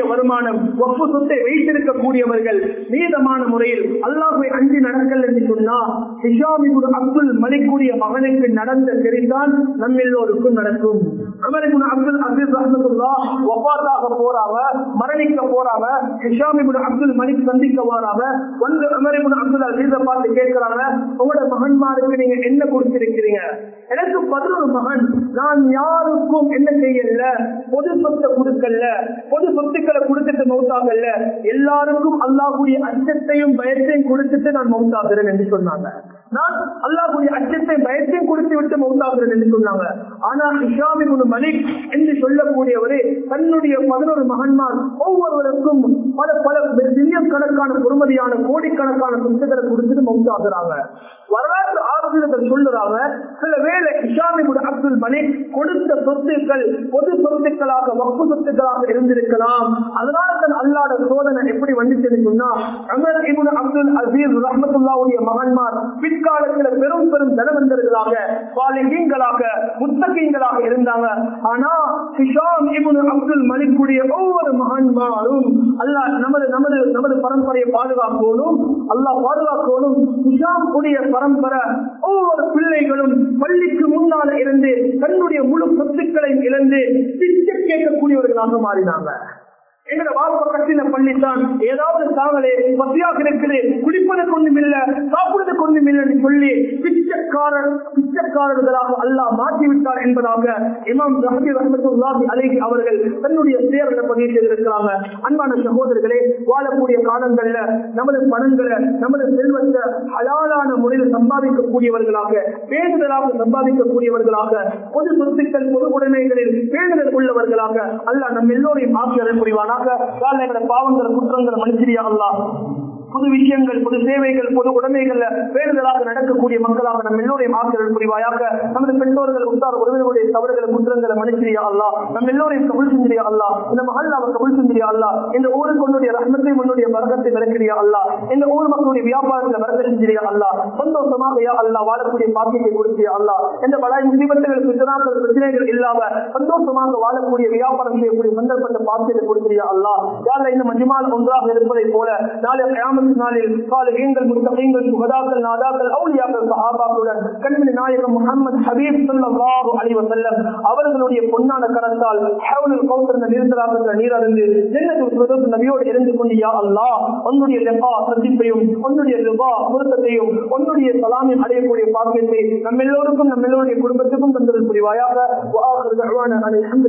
A: வருமானம் ஒப்பு சொத்தை வைத்திருக்கக்கூடியவர்கள் நீதமான முறையில் அல்லாஹை அஞ்சு நடக்கல் என்று சொன்னா ஹிஷாமிபுர் அப்துல் மலிக்குடைய மகனுக்கு நடந்த சரிதான் நம்ம எல்லோருக்கும் நடக்கும் அமரிபுன் அப்துல் அசீஸ் ரஹமத்துல்லா ஒப்பாத்தாக போறாங்க மரணிக்க போறாங்க ஹிஷாமிபுன் அப்துல் மலிக் சந்திக்க வராங்க வந்து அமரிபுன் அப்துல் அசீஸை பார்த்து கேட்கிறாங்க உங்களோட மகன்மாருக்கு நீங்க என்ன கொடுத்திருக்கிறீங்க எனக்கு பதினொரு மகன் நான் யாருக்கும் என்ன செய்யல பொது சொத்தை கொடுக்கல பொது சொத்துக்களை கொடுத்துட்டு மௌத்தாகல எல்லாருக்கும் அல்லாஹுடைய அச்சத்தையும் பயத்தையும் கொடுத்துட்டு நான் மௌத்தாகிறேன் என்று சொன்னாங்க நான் அல்லாஹுடைய அச்சத்தை பயத்தையும் கொடுத்து விட்டு மௌத்தாகிறேன் என்று சொன்னாங்க ஆனா இஷாமி குனு மலிக் என்று சொல்லக்கூடியவரே தன்னுடைய பதினோரு மகன்மார் ஒவ்வொருவருக்கும் பல பல பில்லியன் கணக்கான பொறுமதியான கோடிக்கணக்கான சொத்துக்களை கொடுத்துட்டு மௌத்தாகிறாங்க வரலாற்று ஆசிரியர்கள் சொல்லுறாங்க சில வேளை இஷாமி குனு அப்துல் மலிக் கொடுத்த சொத்துக்கள் பொது சொத்துக்களாக வப்பு சொத்துக்களாக இருந்திருக்கலாம் அதனால தன் அல்லாட சோதனை எப்படி வந்துச்சுன்னு சொன்னா அமர் இபுன் அப்துல் அசீஸ் ரஹமத்துல்லாவுடைய மகன்மார் பிற்காலத்தில் பெரும் பெரும் தனவந்தர்களாக பாலிகீங்களாக முத்தகீங்களாக இருந்தாங்க ஆனா ஹிஷாம் இபுன் அப்துல் மலிக்குடைய ஒவ்வொரு மகன்மாரும் அல்லாஹ் நமது நமது நமது பரம்பரையை பாதுகாக்கணும் அல்லாஹ் பாதுகாக்கணும் ஹிஷாம் உடைய பரம்பரை ஒவ்வொரு பிள்ளைகளும் பள்ளிக்கு முன்னால இருந்து தன்னுடைய முழு சொத்துக்களையும் இழந்து பிச்சை கேட்கக்கூடியவர்களாக மாறினாங்க எங்கட வாழ்க்கை கட்டின பள்ளித்தான் ஏதாவது தாங்களே பசியாக இருக்குது குடிப்பதற்கு ஒன்றும் இல்ல சாப்பிடுறதுக்கு ஒன்றும் இல்லைன்னு சொல்லி பிச்சைக்காரர் பிச்சைக்காரர்களாக அல்லாஹ் மாற்றிவிட்டார் என்பதாக இமாம் ஜஹபி ரஹமத்துல்லாஹி அலைஹி அவர்கள் தன்னுடைய தேர்தலை பதிவு செய்திருக்கிறாங்க அன்பான சகோதரர்களே வாழக்கூடிய காலங்கள்ல நமது பணங்களை நமது செல்வத்தை ஹலாலான முறையில் சம்பாதிக்கக்கூடியவர்களாக பேணுதலாக சம்பாதிக்கக்கூடியவர்களாக பொது சொத்துக்கள் பொது உடைமைகளில் பேணுதல் உள்ளவர்களாக அல்லாஹ் நம்ம எல்லோரையும் ஆசிரியர் புரிவானாக யாழ் எங்களோட பாவங்களை குற்றங்களை மன்னிச்சிரியா அல்லாஹ் புது விஷயங்கள் புது சேவைகள் பொது உடைமைகள்ல பேருதலாக நடக்கக்கூடிய மக்களாக நம்ம எல்லோரையும் ஆசிரியர் புரிவாயாக நமது பெற்றோர்கள் உத்தார் உறவினர்களுடைய தவறுகளை குற்றங்களை மன்னிச்சிரியா அல்லா நம்ம எல்லோரையும் கபுள் செஞ்சிரியா அல்லா இந்த மகள் அவர் கபுள் செஞ்சிரியா அல்லா இந்த ஊருக்கு உன்னுடைய ரஹமத்தை உன்னுடைய பரகத்தை விளக்கிறியா அல்லா இந்த ஊர் மக்களுடைய வியாபாரத்துல வரத செஞ்சிரியா அல்லா சந்தோஷமாக யா அல்லா வாழக்கூடிய பாக்கியத்தை கொடுத்தியா அல்லா இந்த பலாய் முதிபத்துகள் பிரச்சனாக்கள் பிரச்சனைகள் இல்லாம சந்தோஷமாக வாழக்கூடிய வியாபாரம் செய்யக்கூடிய சந்தர்ப்பத்தை பாக்கியத்தை கொடுத்தியா அல்லா யாரில் இந்த மஜிமால் ஒன்றாக இருப்பதை போல நாளை கயாமத்து நாளில் சாலிஹீன்கள் முத்தகீன்கள் சுகதாக்கள் நாதாக்கள் அவுலியாக்கள் சஹாபாக்களுடன் கண்மணி நாயகம் முகமது ஹபீப் ஸல்லல்லாஹு அலைஹி வஸல்லம் அவர்களுடைய பொன்னான கரத்தால் ஹவுலுல் கௌசர் நிரந்தராக நீரறிந்து ஜன்னத்துல் ஃபிர்தௌஸ் நபியோடு இருந்து கொண்டு யா அல்லாஹ் உன்னுடைய லிகா சந்திப்பையும் உன்னுடைய ரிபா பொருத்தத்தையும் உன்னுடைய சலாமின் அடையக்கூடிய பாக்கியத்தை நம்ம எல்லோருக்கும் நம்ம எல்லோருடைய குடும்பத்துக்கும் தந்தது புரிவாயாக வஆஹிரு தஅவானா அனில்